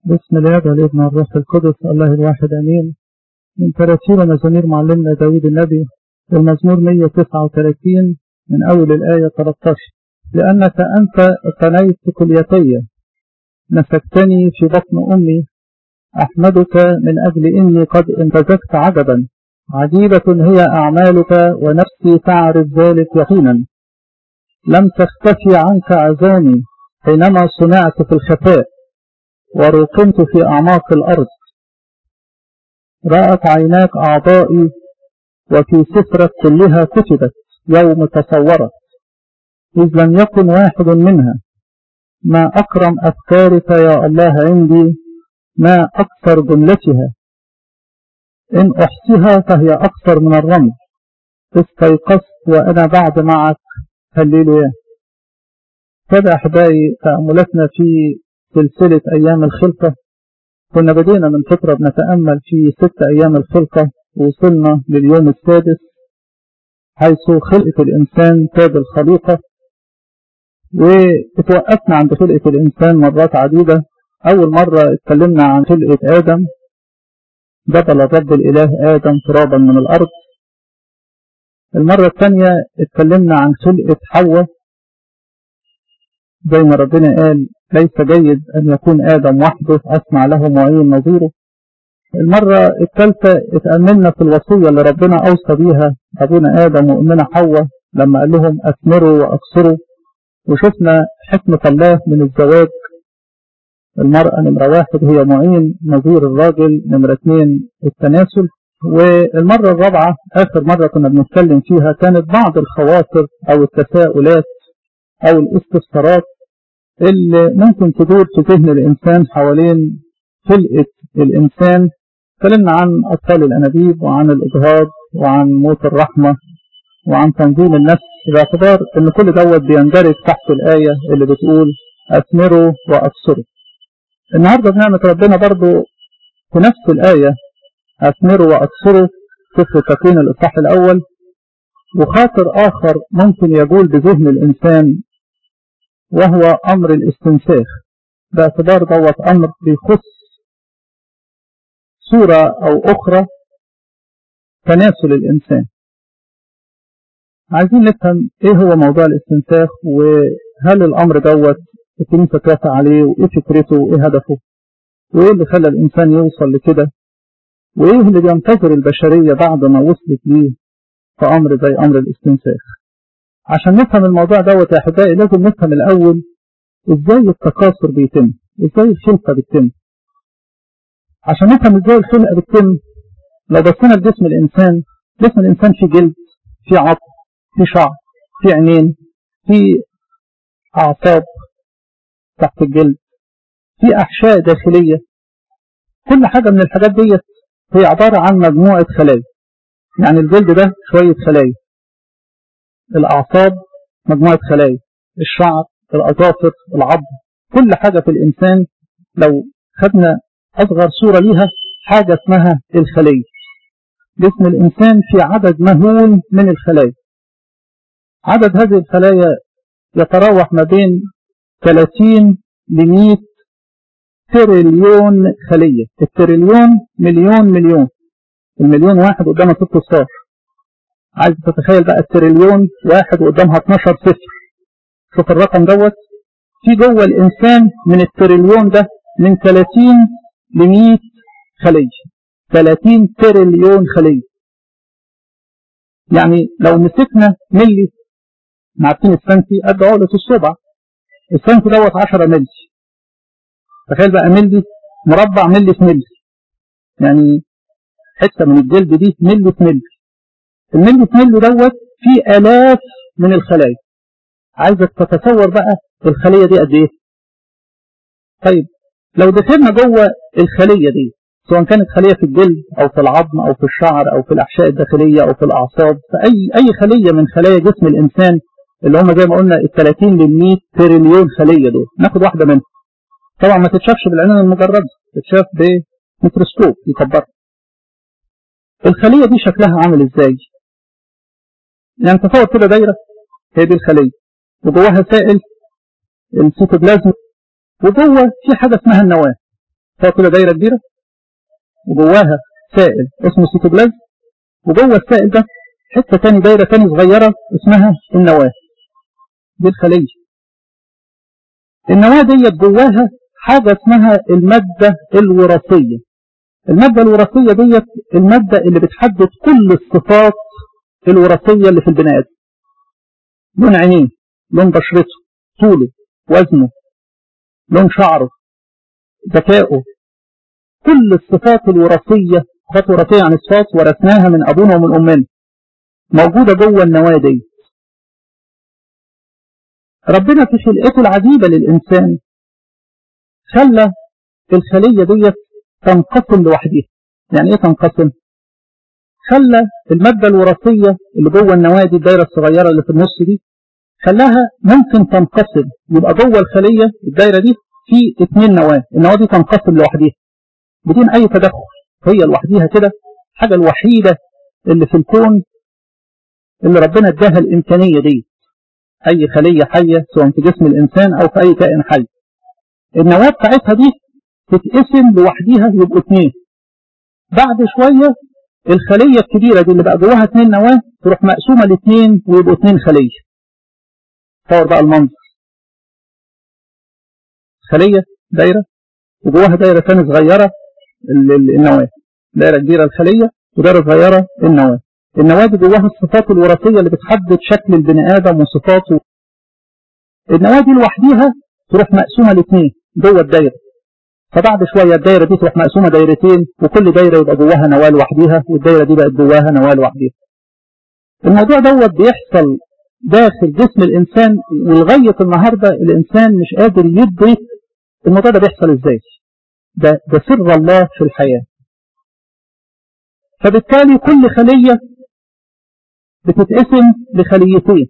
بسم الله والابن والروح القدس الله الواحد امين من تراتير مزامير معلمنا داود النبي المزمور 139 من اول الايه 13 لانك انت قنيت كليتي نسكتني في بطن امي احمدك من اجل اني قد انتزكت عجبا عجيبه هي اعمالك ونفسي تعرف ذلك يقينا لم تختفي عنك عظامي حينما صنعت في الخفاء ورقمت في أعماق الأرض رأت عيناك أعضائي وفي سفرك كلها كتبت يوم تصورت إذ لم يكن واحد منها ما أكرم أفكارك يا الله عندي ما أكثر جملتها إن أحصيها فهي أكثر من الرمل استيقظت وأنا بعد معك هللويا كده أحبائي تأملاتنا في سلسلة أيام الخلقة كنا بدينا من فترة بنتأمل في ست أيام الخلقة ووصلنا لليوم السادس حيث خلقة الإنسان تاج الخليقة واتوقفنا عند خلقة الإنسان مرات عديدة أول مرة اتكلمنا عن خلقة آدم جبل الرب الإله آدم ترابا من الأرض المرة الثانية اتكلمنا عن خلقة حواء زي ما ربنا قال ليس جيد أن يكون آدم وحده أسمع له معين نظيره المرة الثالثة اتأملنا في الوصية اللي ربنا أوصى بيها أبونا آدم وأمنا حواء لما قال لهم أثمروا وأكثروا وشفنا حكمة الله من الزواج المرأة نمرة واحد هي معين نظير الراجل نمرة اثنين التناسل والمرة الرابعة آخر مرة كنا بنتكلم فيها كانت بعض الخواطر أو التساؤلات أو الاستفسارات اللي ممكن تدور في ذهن الإنسان حوالين خلقة الإنسان تكلمنا عن أطفال الأنابيب وعن الإجهاض وعن موت الرحمة وعن تنظيم النفس باعتبار أن كل دوت بيندرج تحت الآية اللي بتقول أثمروا وأكثروا النهاردة بنعمة ربنا برضو في نفس الآية أثمروا وأكثروا سفر تكوين الإصحاح الأول وخاطر آخر ممكن يقول بذهن الإنسان وهو أمر الاستنساخ باعتبار دوت أمر بيخص صورة أو أخرى تناسل الإنسان عايزين نفهم إيه هو موضوع الاستنساخ وهل الأمر دوت الكنيسة توافق عليه وإيه فكرته وإيه هدفه وإيه اللي خلى الإنسان يوصل لكده وإيه اللي بينتظر البشرية بعد ما وصلت ليه في أمر زي أمر الاستنساخ عشان نفهم الموضوع دوت يا أحبائي لازم نفهم الأول إزاي التكاثر بيتم إزاي الخلقة بتتم عشان نفهم إزاي الخلقة بتتم لو بصينا لجسم الإنسان جسم الإنسان فيه جلد فيه عظم فيه شعر فيه عينين فيه أعصاب تحت الجلد فيه أحشاء داخلية كل حاجة من الحاجات ديت هي عبارة عن مجموعة خلايا يعني الجلد ده شوية خلايا الأعصاب مجموعة خلايا الشعر الأظافر العظم كل حاجة في الإنسان لو خدنا أصغر صورة ليها حاجة اسمها الخلية جسم الإنسان في عدد مهول من الخلايا عدد هذه الخلايا يتراوح ما بين 30 ل 100 تريليون خلية التريليون مليون مليون المليون واحد قدامها ست صفار عايز تتخيل بقى التريليون واحد وقدامها 12 صفر شوف الرقم دوت في جوه الإنسان من التريليون ده من 30 ل 100 خلية 30 تريليون خلية يعني لو مسكنا ملي عارفين السنتي قد عقلة الصبع السنتي دوت 10 ملي تخيل بقى ملي مربع ملي في ملي يعني حتة من الجلد دي ملي في ملي الملي في ملي دوت فيه آلاف من الخلايا عايزك تتصور بقى الخلية دي قد ايه طيب لو دخلنا جوه الخلية دي سواء كانت خلية في الجلد او في العظم او في الشعر او في الاحشاء الداخلية او في الاعصاب فاي اي خلية من خلايا جسم الانسان اللي هم زي ما قلنا ال 30 لل 100 تريليون خلية دول ناخد واحدة منهم طبعا ما تتشافش بالعينين المجردة تتشاف بميكروسكوب يكبرها الخلية دي شكلها عامل ازاي يعني تصور كده دايرة هي دي الخلية وجواها سائل السيتوبلازم وجوه في حاجة اسمها النواة فهو كده دايرة كبيرة وجواها سائل اسمه سيتوبلازم وجوه السائل ده حتة تاني دايرة تاني صغيرة اسمها النواة دي الخلية النواة ديت جواها حاجة اسمها المادة الوراثية المادة الوراثية ديت المادة اللي بتحدد كل الصفات الوراثية اللي في البني آدم لون عينيه لون بشرته طوله وزنه لون شعره ذكائه كل الصفات الوراثية صفات وراثية عن الصفات ورثناها من أبونا ومن أمنا موجودة جوه النواة دي ربنا في خلقته العجيبة للإنسان خلى الخلية ديت تنقسم لوحدها يعني ايه تنقسم خلى المادة الوراثية اللي جوه النواة دي الدايرة الصغيرة اللي في النص دي خلاها ممكن تنقسم يبقى جوه الخلية الدايرة دي في اثنين نواة النواة دي تنقسم لوحدها بدون اي تدخل هي لوحديها كده الحاجة الوحيدة اللي في الكون اللي ربنا اداها الامكانية دي اي خلية حية سواء في جسم الانسان او في اي كائن حي النواة بتاعتها دي تتقسم لوحديها يبقوا اثنين بعد شوية الخلية الكبيرة دي اللي بقى جواها اثنين نواة تروح مقسومة لاثنين ويبقوا اثنين خلية تصور بقى المنظر خلية دايرة وجواها دايرة ثانية صغيرة النواة دايرة كبيرة الخلية ودايرة صغيرة النواة النواة دي جواها الصفات الوراثية اللي بتحدد شكل البني آدم وصفاته النواة دي لوحديها تروح مقسومة لاثنين جوه الدايرة فبعد شوية الدايرة دي تروح مقسومة دايرتين وكل دايرة يبقى جواها نواة لوحديها والدايرة دي بقت جواها نواة لوحديها الموضوع دوت بيحصل داخل جسم الإنسان ولغاية النهاردة الإنسان مش قادر يدرك الموضوع ده بيحصل إزاي ده, ده سر الله في الحياة فبالتالي كل خلية بتتقسم لخليتين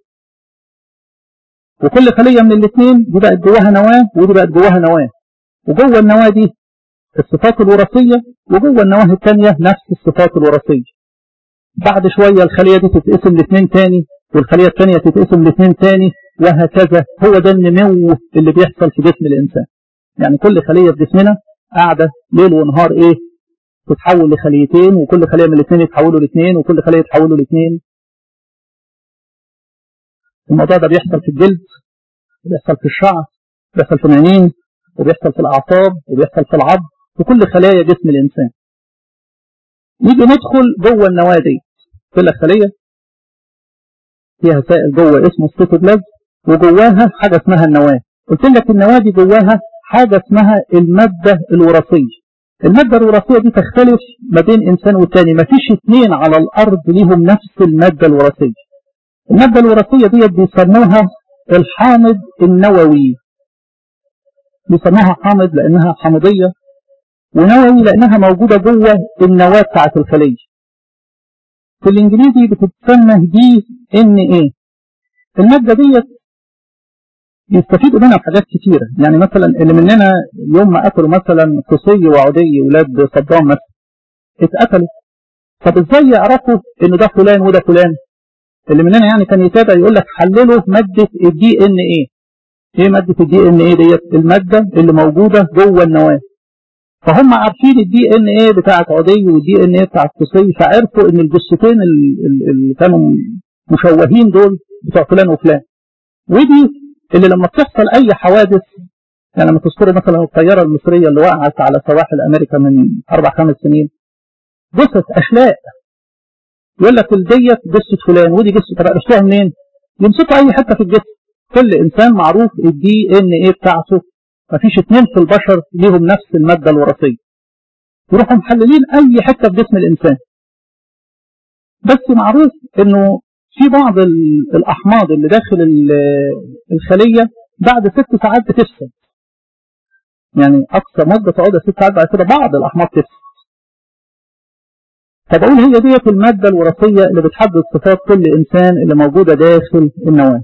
وكل خلية من الاثنين دي بقت جواها نواة ودي بقت جواها نواة وجوه النواة دي الصفات الوراثية وجوه النواة الثانية نفس الصفات الوراثية بعد شوية الخلية دي تتقسم لاثنين تاني والخلية الثانية تتقسم لاثنين تاني وهكذا هو ده النمو اللي بيحصل في جسم الإنسان يعني كل خلية في جسمنا قاعدة ليل ونهار ايه تتحول لخليتين وكل خلية من الاثنين يتحولوا لاثنين وكل خلية يتحولوا لاثنين الموضوع ده بيحصل في الجلد بيحصل في الشعر بيحصل في العينين وبيحصل في الأعصاب وبيحصل في العظم في كل خلايا جسم الإنسان نيجي ندخل جوه النواة دي كل خلية فيها سائل جوه اسمه السيتوبلازم وجواها حاجة اسمها النواة قلت لك النواة دي جواها حاجة اسمها المادة الوراثية المادة الوراثية دي تختلف ما بين إنسان والتاني ما فيش اثنين على الأرض ليهم نفس المادة الوراثية المادة الوراثية دي بيسموها الحامض النووي بيسموها حامض لأنها حامضية ونووي لأنها موجودة جوه النواة بتاعة الخلية في الإنجليزي بتتسمى دي إن إيه المادة ديت يستفيدوا منها في حاجات كتيرة يعني مثلا اللي مننا يوم ما قتلوا مثلا قصي وعدي ولاد صدام مثلا اتقتلوا طب ازاي يعرفوا ان ده فلان وده فلان اللي مننا يعني كان يتابع يقول لك حللوا مادة الدي ان ايه ايه مادة الدي ان ايه ديت المادة اللي موجودة جوه النواة فهم عارفين الدي ان ايه بتاعت عدي والدي ان ايه بتاعت قصي فعرفوا ان الجثتين اللي كانوا مشوهين دول بتوع فلان وفلان ودي اللي لما بتحصل اي حوادث يعني لما تذكروا مثلا الطياره المصريه اللي وقعت على سواحل امريكا من اربع خمس سنين جثث اشلاء يقول لك ديت جثه فلان ودي جثه طب عرفتوها منين؟ يمسكوا اي حته في الجسم كل انسان معروف الدي ان ايه بتاعته مفيش اثنين في البشر ليهم نفس الماده الوراثيه يروحوا محللين اي حته في جسم الانسان بس معروف انه في بعض الأحماض اللي داخل الخلية بعد ست ساعات بتفسد يعني أقصى مدة تقعدها ست ساعات بعد كده بعض الأحماض تفسد فبقول هي ديت المادة الوراثية اللي بتحدد صفات كل إنسان اللي موجودة داخل النواة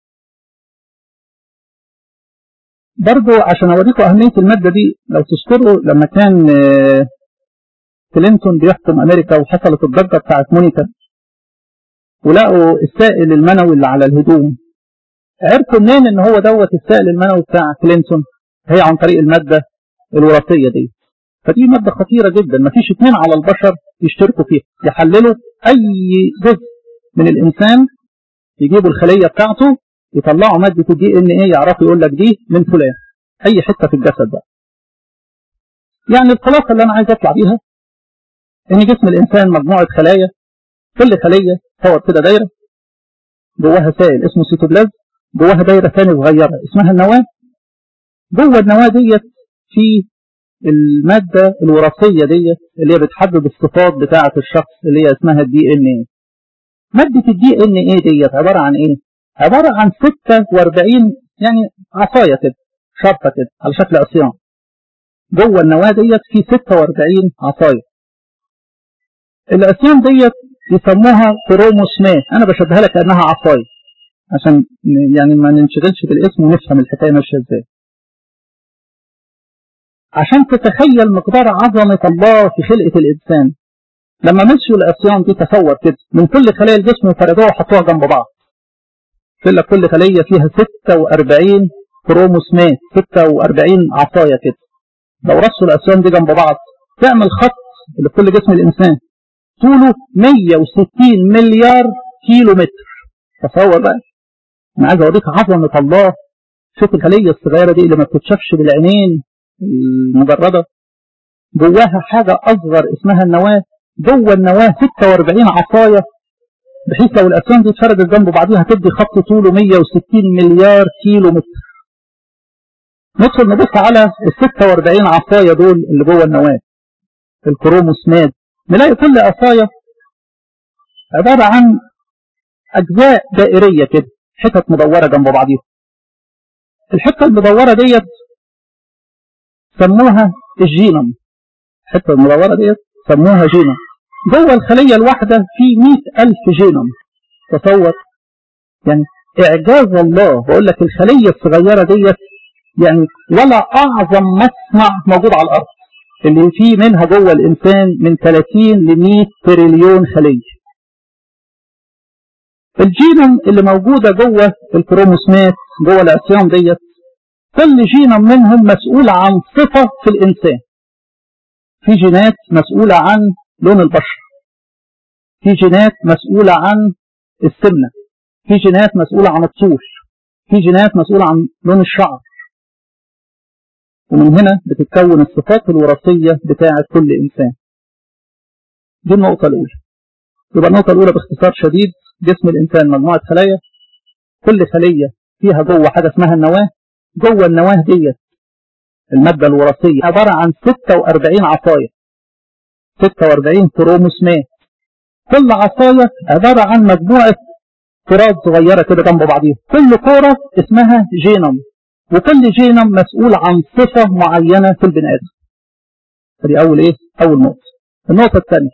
برضو عشان أوريكم أهمية المادة دي لو تذكروا لما كان كلينتون بيحكم أمريكا وحصلت الضجة بتاعت مونيكا ولقوا السائل المنوي اللي على الهدوم عرفوا منين ان هو دوت السائل المنوي بتاع كلينتون هي عن طريق المادة الوراثية دي فدي مادة خطيرة جدا ما فيش اثنين على البشر يشتركوا فيها يحللوا أي جزء من الإنسان يجيبوا الخلية بتاعته يطلعوا مادة الدي ان ايه يعرفوا يقول لك دي من فلان أي حتة في الجسد بقى يعني الخلاصة اللي أنا عايز أطلع بيها إن جسم الإنسان مجموعة خلايا كل خلية تصور كده دايرة جواها سائل اسمه سيتوبلازم جواها دايرة ثانية صغيرة اسمها النواة جوه النواة ديت في المادة الوراثية ديت اللي هي بتحدد الصفات بتاعة الشخص اللي هي اسمها الدي ان ايه مادة الدي ان ايه ديت عبارة عن ايه عبارة عن 46 يعني عصاية كده شرطة كده على شكل عصيان جوه النواة ديت في 46 عصاية العصيان ديت يسموها كروموسمات انا بشبهها لك كانها عصاية عشان يعني ما ننشغلش بالاسم ونفهم الحكايه ماشيه ازاي عشان تتخيل مقدار عظمة الله في خلقة الإنسان لما مشوا العصيان دي تصور كده من كل خلايا الجسم وفردوها وحطوها جنب بعض يقول لك كل خلية فيها 46 كروموسمات 46 عصاية كده لو رصوا العصيان دي جنب بعض تعمل خط اللي في كل جسم الإنسان طوله 160 مليار كيلو متر تصور بقى أنا عايز أوريك عظمة الله شوف الخلية الصغيرة دي اللي ما بتتشافش بالعينين المجردة جواها حاجة أصغر اسمها النواة جوه النواة 46 عصاية بحيث لو الأسنان دي اتفردت جنب بعضها هتدي خط طوله 160 مليار كيلو متر ندخل نبص على ال 46 عصاية دول اللي جوه النواة الكروموسمات نلاقي كل عصاية عبارة عن أجزاء دائرية كده حتت مدورة جنب بعضيها الحتة المدورة ديت سموها الجينوم الحته المدوره ديت سموها جينوم جوه الخليه الواحده في 100000 جينوم تصور يعني اعجاز الله بقول لك الخليه الصغيره ديت يعني ولا اعظم مصنع موجود على الارض اللي فيه منها جوه الانسان من 30 ل 100 تريليون خليه الجينوم اللي موجوده جوه الكروموسومات جوه العصيان ديت كل جينوم منهم مسؤول عن صفة في الإنسان في جينات مسؤولة عن لون البشرة في جينات مسؤولة عن السمنة في جينات مسؤولة عن الطول في جينات مسؤولة عن لون الشعر ومن هنا بتتكون الصفات الوراثية بتاعة كل إنسان دي النقطة الأولى يبقى النقطة الأولى باختصار شديد جسم الإنسان مجموعة خلايا كل خلية فيها جوه حاجة اسمها النواة جوه النواه ديت المادة الوراثية عبارة عن 46 عصاية 46 كروموسمات كل عصاية عبارة عن مجموعة كرات صغيرة كده جنب بعضيها كل كرة اسمها جينوم وكل جينوم مسؤول عن صفة معينة في البني آدم دي أول إيه؟ أول نقطة النقطة الثانية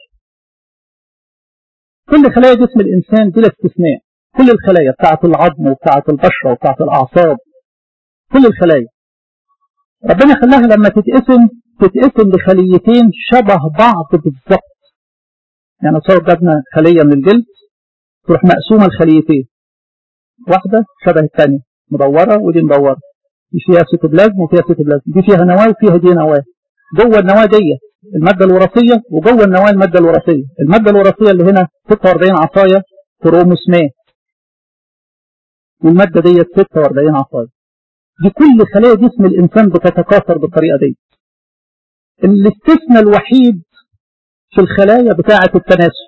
كل خلايا جسم الإنسان بلا استثناء كل الخلايا بتاعة العظم وبتاعة البشرة وبتاعة الأعصاب كل الخلايا ربنا خلاها لما تتقسم تتقسم لخليتين شبه بعض بالظبط يعني تصور جبنا خلية من الجلد تروح مقسومة لخليتين واحدة شبه الثانية مدورة ودي مدورة دي فيها سيتوبلازم وفيها سيتوبلازم دي فيها نواة وفيها دي نواة جوه النواة دي المادة الوراثية وجوه النواة المادة الوراثية المادة الوراثية اللي هنا 46 عصاية كروموسمات والمادة دي 46 عصاية دي كل خلايا جسم الإنسان بتتكاثر بالطريقة دي الاستثناء الوحيد في الخلايا بتاعة التناسل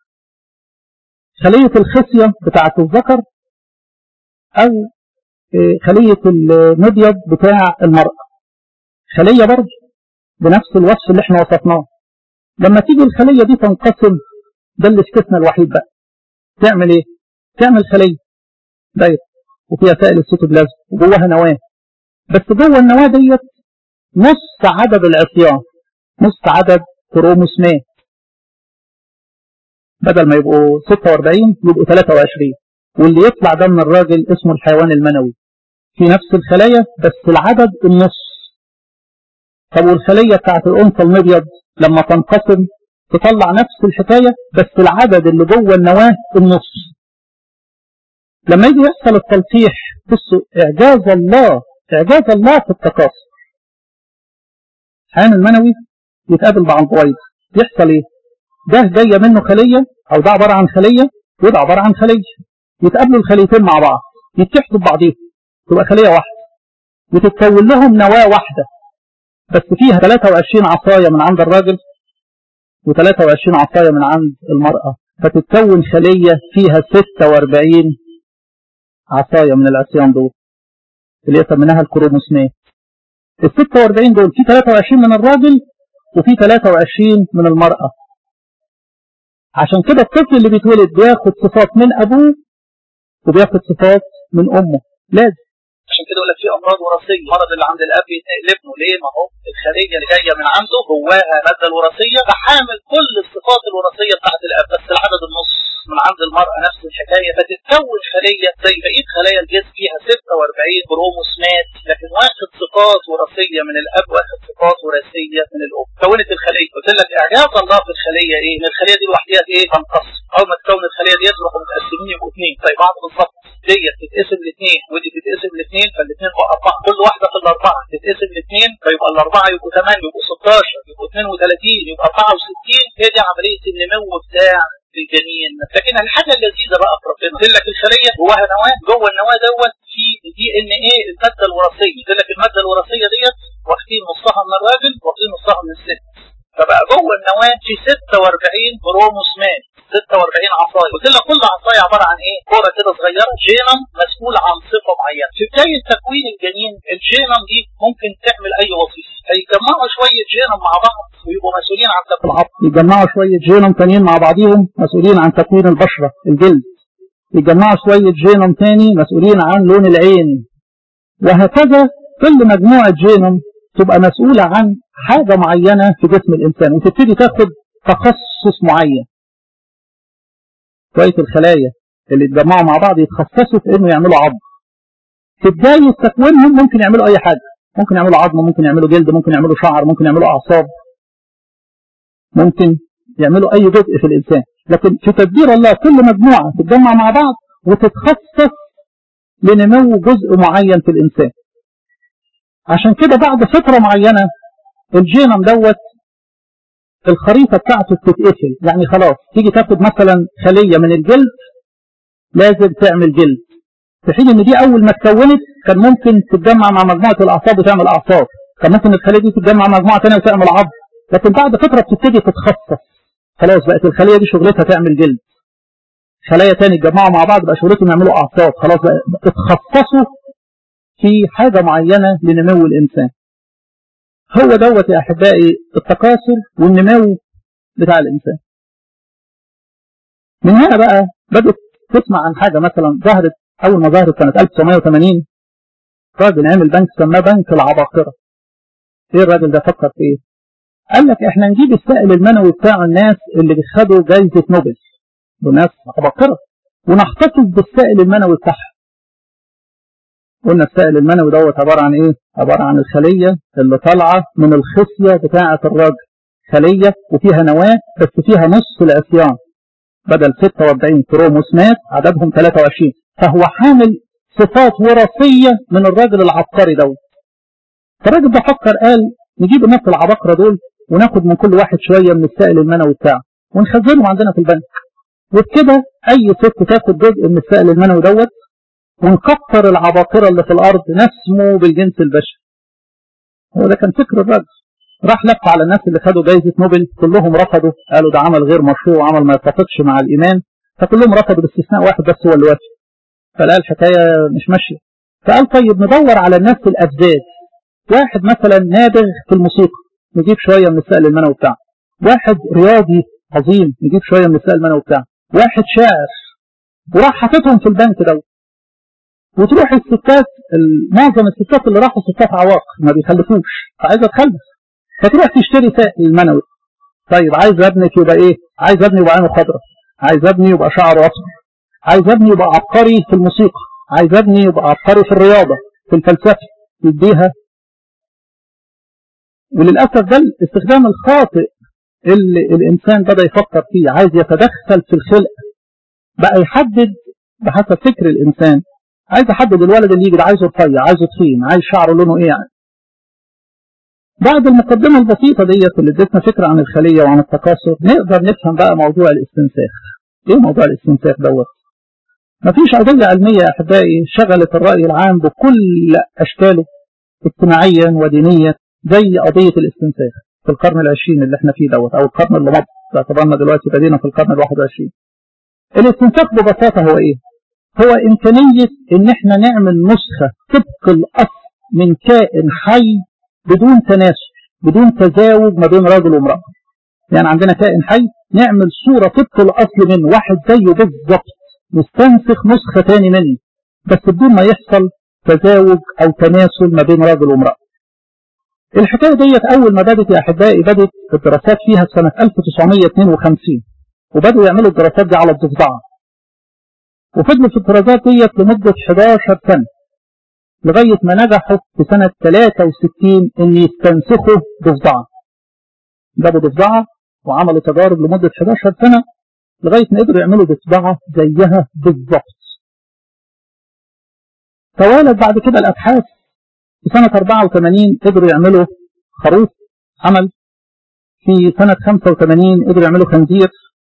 خلية الخصية بتاعة الذكر أو خلية المبيض بتاع المرأة خلية برضه بنفس الوصف اللي احنا وصفناه لما تيجي الخلية دي تنقسم ده الاستثناء الوحيد بقى تعمل ايه؟ تعمل خلية دايرة وفيها سائل السيتوبلازم وجواها نواة بس جوه النواة ديت نص عدد العصيان نص عدد كروموسمات بدل ما يبقوا 46 يبقوا 23 واللي يطلع ده من الراجل اسمه الحيوان المنوي في نفس الخلايا بس العدد النص طب والخلية بتاعت الأنثى المبيض لما تنقسم تطلع نفس الحكاية بس العدد اللي جوه النواة النص لما يجي يحصل التلقيح بصوا إعجاز الله إعجاز الله في التكاثر الحيوان المنوي يتقابل مع البويضة يحصل ايه ده جاية منه خلية او ده عبارة عن خلية وده عبارة عن خلية يتقابلوا الخليتين مع بعض يتحدوا ببعضيهم تبقى خلية واحدة وتتكون لهم نواة واحدة بس فيها 23 عصاية من عند الراجل و23 عصاية من عند المرأة فتتكون خلية فيها 46 عصاية من العصيان دول اللي هي سميناها الكروموسومات ال 46 دول في 23 من الراجل وفي 23 من المرأة عشان كده الطفل اللي بيتولد بياخد صفات من أبوه وبياخد صفات من أمه لازم عشان كده يقول لك في امراض وراثيه المرض اللي عند الاب يتنقل لابنه ليه ما هو الخليه اللي جايه من عنده جواها الماده الوراثيه فحامل كل الصفات الوراثيه بتاعت الاب بس العدد النص من عند المراه نفس الحكايه فتتكون خليه زي بقيه خلايا الجسم فيها 46 كروموسومات لكن واخد صفات وراثيه من الاب واخد صفات وراثيه من الام كونت الخليه قلت لك اعجاز الله في الخليه ايه؟ ان الخليه دي لوحدها ايه؟ تنقسم اول ما تكون الخليه دي يروحوا متقسمين يبقوا اثنين زي بعض بالظبط ديت تتقسم لاثنين ودي تتقسم لاثنين فالاثنين بقوا اربعه كل واحده في الاربعه تتقسم لاثنين فيبقى الاربعه يبقوا 8 يبقوا 16 يبقوا 32 يبقى 64 هي دي عمليه النمو بتاع الجنين لكن الحاجه اللذيذه بقى في ربنا قلت لك الخليه جواها نواه جوه النواه دوت في دي ان ايه الماده الوراثيه قلت لك الماده الوراثيه ديت واخدين نصها من الراجل واخدين نصها من الست فبقى جوه النواه في 46 كروموسومات 46 عصايه قلت لك كل عصايه عباره عن ايه؟ كوره كده صغيره جينم مسؤول عن صفه معينه في بدايه تكوين الجنين الجينم دي ممكن تعمل اي وظيفه هيجمعوا شويه جينم مع بعض ويبقوا مسؤولين عن تكوين العظم يجمعوا شوية جينوم تانيين مع بعضيهم مسؤولين عن تكوين البشرة الجلد يجمعوا شوية جينوم تاني مسؤولين عن لون العين وهكذا كل مجموعة جينوم تبقى مسؤولة عن حاجة معينة في جسم الإنسان وتبتدي تاخد تخصص معين شوية الخلايا اللي اتجمعوا مع بعض يتخصصوا في انه يعملوا عظم في بداية تكوينهم ممكن يعملوا اي حاجة ممكن يعملوا عظم ممكن يعملوا جلد ممكن يعملوا شعر ممكن يعملوا اعصاب ممكن يعملوا اي جزء في الانسان لكن في تدبير الله كل مجموعة تتجمع مع بعض وتتخصص لنمو جزء معين في الانسان عشان كده بعد فترة معينة الجينوم دوت الخريطة بتاعته بتتقفل يعني خلاص تيجي تاخد مثلا خلية من الجلد لازم تعمل جلد في حين ان دي اول ما اتكونت كان ممكن تتجمع مع مجموعة الاعصاب وتعمل اعصاب كان ممكن الخلية دي تتجمع مع مجموعة ثانيه وتعمل عظم لكن بعد فترة بتبتدي تتخصص خلاص بقت الخلية دي شغلتها تعمل جلد خلايا تاني اتجمعوا مع بعض بقى شغلتهم يعملوا اعصاب خلاص بقى اتخصصوا في حاجة معينة لنمو الانسان هو دوت يا احبائي التكاثر والنمو بتاع الانسان من هنا بقى بدأت تسمع عن حاجة مثلا ظهرت اول ما ظهرت سنة 1980 راجل عمل بنك سماه بنك العباقرة ايه الراجل ده فكر في ايه قال لك احنا نجيب السائل المنوي بتاع الناس اللي خدوا جايزة نوبل وناس عباقرة ونحتفظ بالسائل المنوي بتاعها قلنا السائل المنوي دوت عبارة عن ايه عبارة عن الخلية اللي طالعة من الخصية بتاعة الراجل خلية وفيها نواة بس فيها نص العصيان بدل 46 كروموسومات عددهم 23 فهو حامل صفات وراثية من الراجل العبقري دوت فالراجل ده فكر قال نجيب الناس العباقرة دول وناخد من كل واحد شوية من السائل المنوي بتاعه ونخزنه عندنا في البنك وبكده أي ست تاخد جزء من السائل المنوي دوت ونكتر العباقرة اللي في الأرض نسمو بالجنس البشري هو ده كان فكر الراجل راح لف على الناس اللي خدوا جايزة نوبل كلهم رفضوا قالوا ده عمل غير مشروع وعمل ما يتفقش مع الإيمان فكلهم رفضوا باستثناء واحد بس هو اللي وافق فلقى الحكاية مش ماشية فقال طيب ندور على الناس الأبزاز واحد مثلا نابغ في الموسيقى نجيب شوية من السائل المنوي بتاعه واحد رياضي عظيم نجيب شوية من السائل المنوي بتاعه واحد شاعر وراح حاططهم في البنك دوت وتروح الستات معظم الستات اللي راحوا ستات عواق ما بيخلفوش فعايزه تخلف فتروح تشتري سائل منوي طيب عايز ابنك يبقى ايه عايز ابني يبقى عينه خضراء عايز ابني يبقى شعره اصفر عايز ابني يبقى عبقري في الموسيقى عايز ابني يبقى عبقري في الرياضه في الفلسفه يديها وللاسف ده الاستخدام الخاطئ اللي الانسان بدا يفكر فيه عايز يتدخل في الخلق بقى يحدد بحسب فكر الانسان عايز احدد الولد اللي يجي ده عايزه رفيع عايزه تخين عايز شعره لونه ايه يعني بعد المقدمة البسيطة ديت اللي ادتنا فكرة عن الخلية وعن التكاثر نقدر نفهم بقى موضوع الاستنساخ ايه موضوع الاستنساخ دوت مفيش قضية علمية يا أحبائي شغلت الرأي العام بكل أشكاله اجتماعيا ودينيا زي قضية الاستنساخ في القرن العشرين اللي احنا فيه دوت أو القرن اللي مضى باعتبارنا دلوقتي بدينا في القرن الواحد وعشرين الاستنساخ ببساطة هو ايه؟ هو إمكانية إن احنا نعمل نسخة طبق الأصل من كائن حي بدون تناسل بدون تزاوج ما بين راجل وامرأة يعني عندنا كائن حي نعمل صورة طبق الأصل من واحد زيه بالظبط نستنسخ نسخة تاني منه بس بدون ما يحصل تزاوج أو تناسل ما بين راجل وامرأة الحكاية ديت أول ما بدت يا أحبائي بدت الدراسات فيها سنة 1952 وبدأوا يعملوا الدراسات دي على الضفدعة وفضلوا في الدراسات ديت لمدة 11 سنة لغاية ما نجحوا في سنة 63 إن يستنسخوا ضفدعة جابوا ضفدعة وعملوا تجارب لمدة 11 سنة لغاية ما قدروا يعملوا ضفدعة زيها بالظبط توالت بعد كده الأبحاث في سنة 84 قدروا يعملوا خروف حمل في سنة 85 قدروا يعملوا خنزير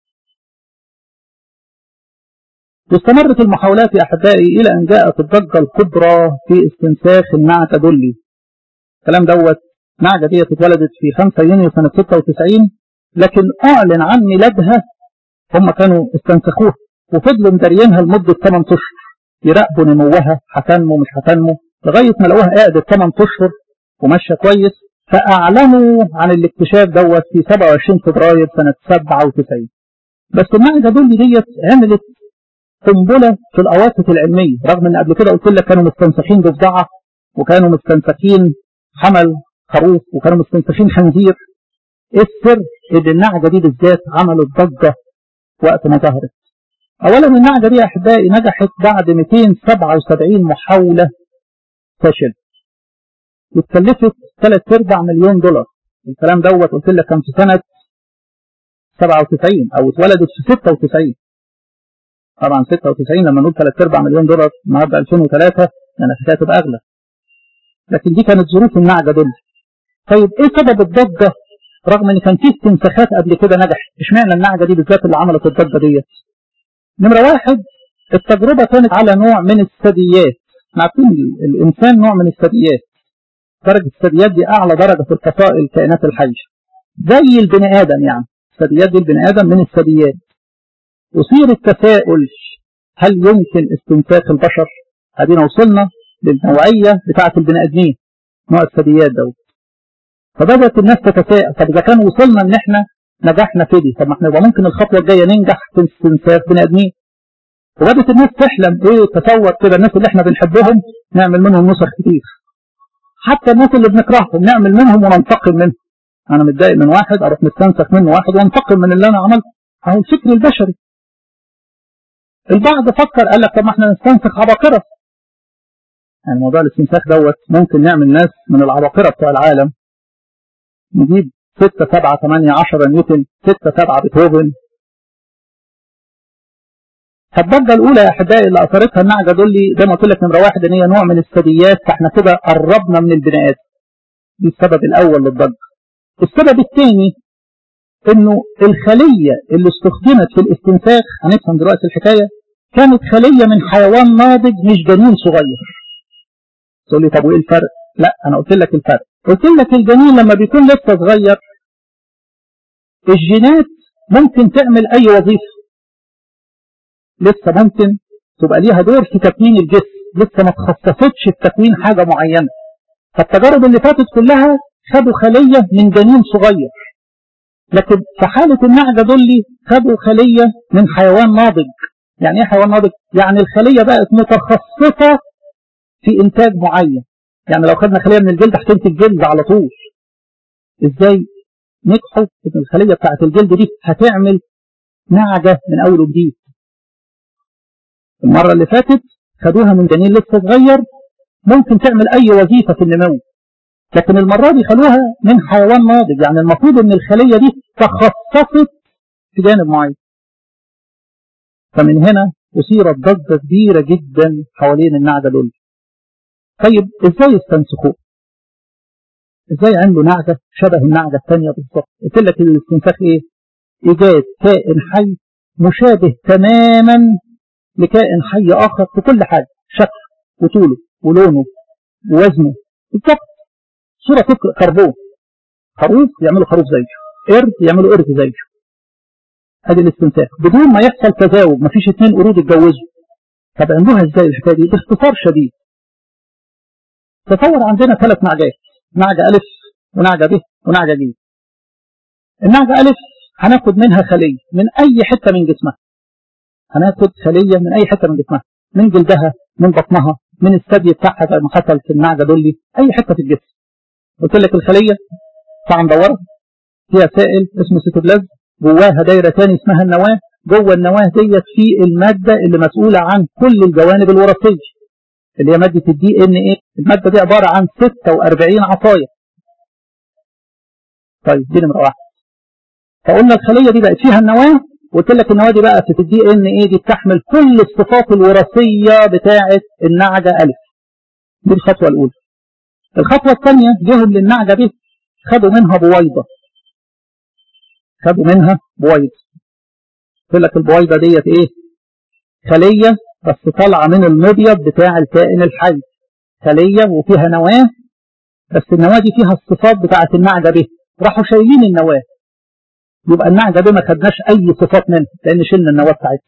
واستمرت المحاولات يا أحبائي إلى أن جاءت الضجة الكبرى في استنساخ النعجة دولي الكلام دوت نعجة دي اتولدت في 5 يونيو سنة 96 لكن أعلن عن ميلادها هم كانوا استنسخوها وفضلوا مدرينها لمدة 8 أشهر يراقبوا نموها هتنمو مش هتنمو لغاية ما لقوها قعدت 8 أشهر وماشية كويس فأعلنوا عن الاكتشاف دوت في 27 فبراير سنة 97 بس النعجة دولي ديت عملت قنبلة في الأواسط العلمية رغم أن قبل كده قلت لك كانوا مستنسخين ضفدعة وكانوا مستنسخين حمل خروف وكانوا مستنسخين خنزير ايه السر ان النعجة دي بالذات عملت ضجة وقت ما ظهرت اولا النعجة دي يا احبائي نجحت بعد 277 محاولة فشل واتكلفت 3 ارباع مليون دولار الكلام دوت قلت لك كان في سنة 97 او اتولدت في 96 طبعا 96 لما نقول 3 ارباع مليون دولار النهارده 2003 يعني الحكايه تبقى اغلى لكن دي كانت ظروف النعجه دول طيب ايه سبب الضجه رغم ان كان في استنساخات قبل كده نجحت اشمعنى النعجه دي بالذات اللي عملت الضجه ديت نمره واحد التجربه كانت على نوع من الثدييات عارفين الانسان نوع من الثدييات درجه الثدييات دي اعلى درجه في الفصائل الكائنات الحيه زي البني ادم يعني الثدييات دي البني ادم من الثدييات أثير التساؤل هل يمكن استنساخ البشر؟ ادينا وصلنا للنوعية بتاعة البني آدمين نوع الثدييات دوت فبدأت الناس تتساءل طب إذا كان وصلنا إن إحنا نجحنا في دي طب ما إحنا يبقى ممكن الخطوة الجاية ننجح في استنساخ بني آدمين وبدأت الناس تحلم إيه تصور كده الناس اللي إحنا بنحبهم نعمل منهم نسخ كتير حتى الناس اللي بنكرههم نعمل منهم وننتقم منهم أنا متضايق من واحد أروح مستنسخ منه واحد وانتقم من اللي أنا عملته أهو الفكر البشري البعض فكر قال لك طب ما احنا نستنسخ عباقرة يعني موضوع الاستنساخ دوت ممكن نعمل ناس من العباقرة بتوع العالم نجيب 6 7 8 10 نيوتن 6 7 بيتهوفن الضجة الأولى يا أحبائي اللي أثرتها النعجة دول لي زي ما قلت لك نمرة واحد إن هي نوع من الثدييات فإحنا كده قربنا من البني آدم دي السبب الأول للضجة السبب الثاني انه الخلية اللي استخدمت في الاستنساخ هنفهم دلوقتي الحكاية كانت خلية من حيوان ناضج مش جنين صغير تقول لي طب وايه الفرق لا انا قلت لك الفرق قلت لك الجنين لما بيكون لسه صغير الجينات ممكن تعمل اي وظيفة لسه ممكن تبقى ليها دور في تكوين الجسم لسه ما تخصصتش في تكوين حاجة معينة فالتجارب اللي فاتت كلها خدوا خلية من جنين صغير لكن في حالة النعجة دول خدوا خلية من حيوان ناضج يعني ايه حيوان ناضج؟ يعني الخلية بقت متخصصة في إنتاج معين يعني لو خدنا خلية من الجلد هتنتج جلد على طول ازاي نجحوا ان الخلية بتاعت الجلد دي هتعمل نعجة من أول وجديد المرة اللي فاتت خدوها من جنين لسه صغير ممكن تعمل أي وظيفة في النمو لكن المرة دي خلوها من حيوان ناضج يعني المفروض ان الخلية دي تخصصت في جانب معين فمن هنا أثيرت ضجة كبيرة جدا حوالين النعجة دول طيب ازاي استنسخوه ازاي عملوا نعجة شبه النعجة الثانية بالظبط قلت لك الاستنساخ ايه ايجاد كائن حي مشابه تماما لكائن حي اخر في كل حاجة شكله وطوله ولونه ووزنه بالظبط صورة تفرق كربون خروف يعملوا خروف زيه قرد يعملوا قرد زيه ادي الاستنساخ بدون ما يحصل تزاوج مفيش اثنين قرود اتجوزوا طب عملوها ازاي الحكايه دي باختصار شديد تصور عندنا ثلاث نعجات نعجة ألف ونعجة ب ونعجة ج النعجة ألف هناخد منها خلية من أي حتة من جسمها هناخد خلية من أي حتة من جسمها من جلدها من بطنها من الثدي بتاعها زي ما حصل في النعجة دولي أي حتة في الجسم قلت لك الخلية بتاع مدورة فيها سائل اسمه سيتوبلازم جواها دايرة تاني اسمها النواة جوه النواة ديت في المادة اللي مسؤولة عن كل الجوانب الوراثية اللي هي مادة الدي ان ايه المادة دي عبارة عن 46 عصاية طيب دي نمرة واحد فقلنا الخلية دي بقت فيها النواة وقلت لك النواة دي بقى في الدي ان ايه دي بتحمل كل الصفات الوراثية بتاعة النعجة ألف دي الخطوة الأولى الخطوة الثانية جهم للنعجة دي خدوا منها بويضة خدوا منها بويضة قلت لك البويضة ديت ايه خلية بس طالعة من المبيض بتاع الكائن الحي خلية وفيها نواة بس النواة دي فيها الصفات بتاعة النعجة دي راحوا شايلين النواة يبقى النعجة دي ما خدناش أي صفات منها لأن شلنا النواة بتاعتها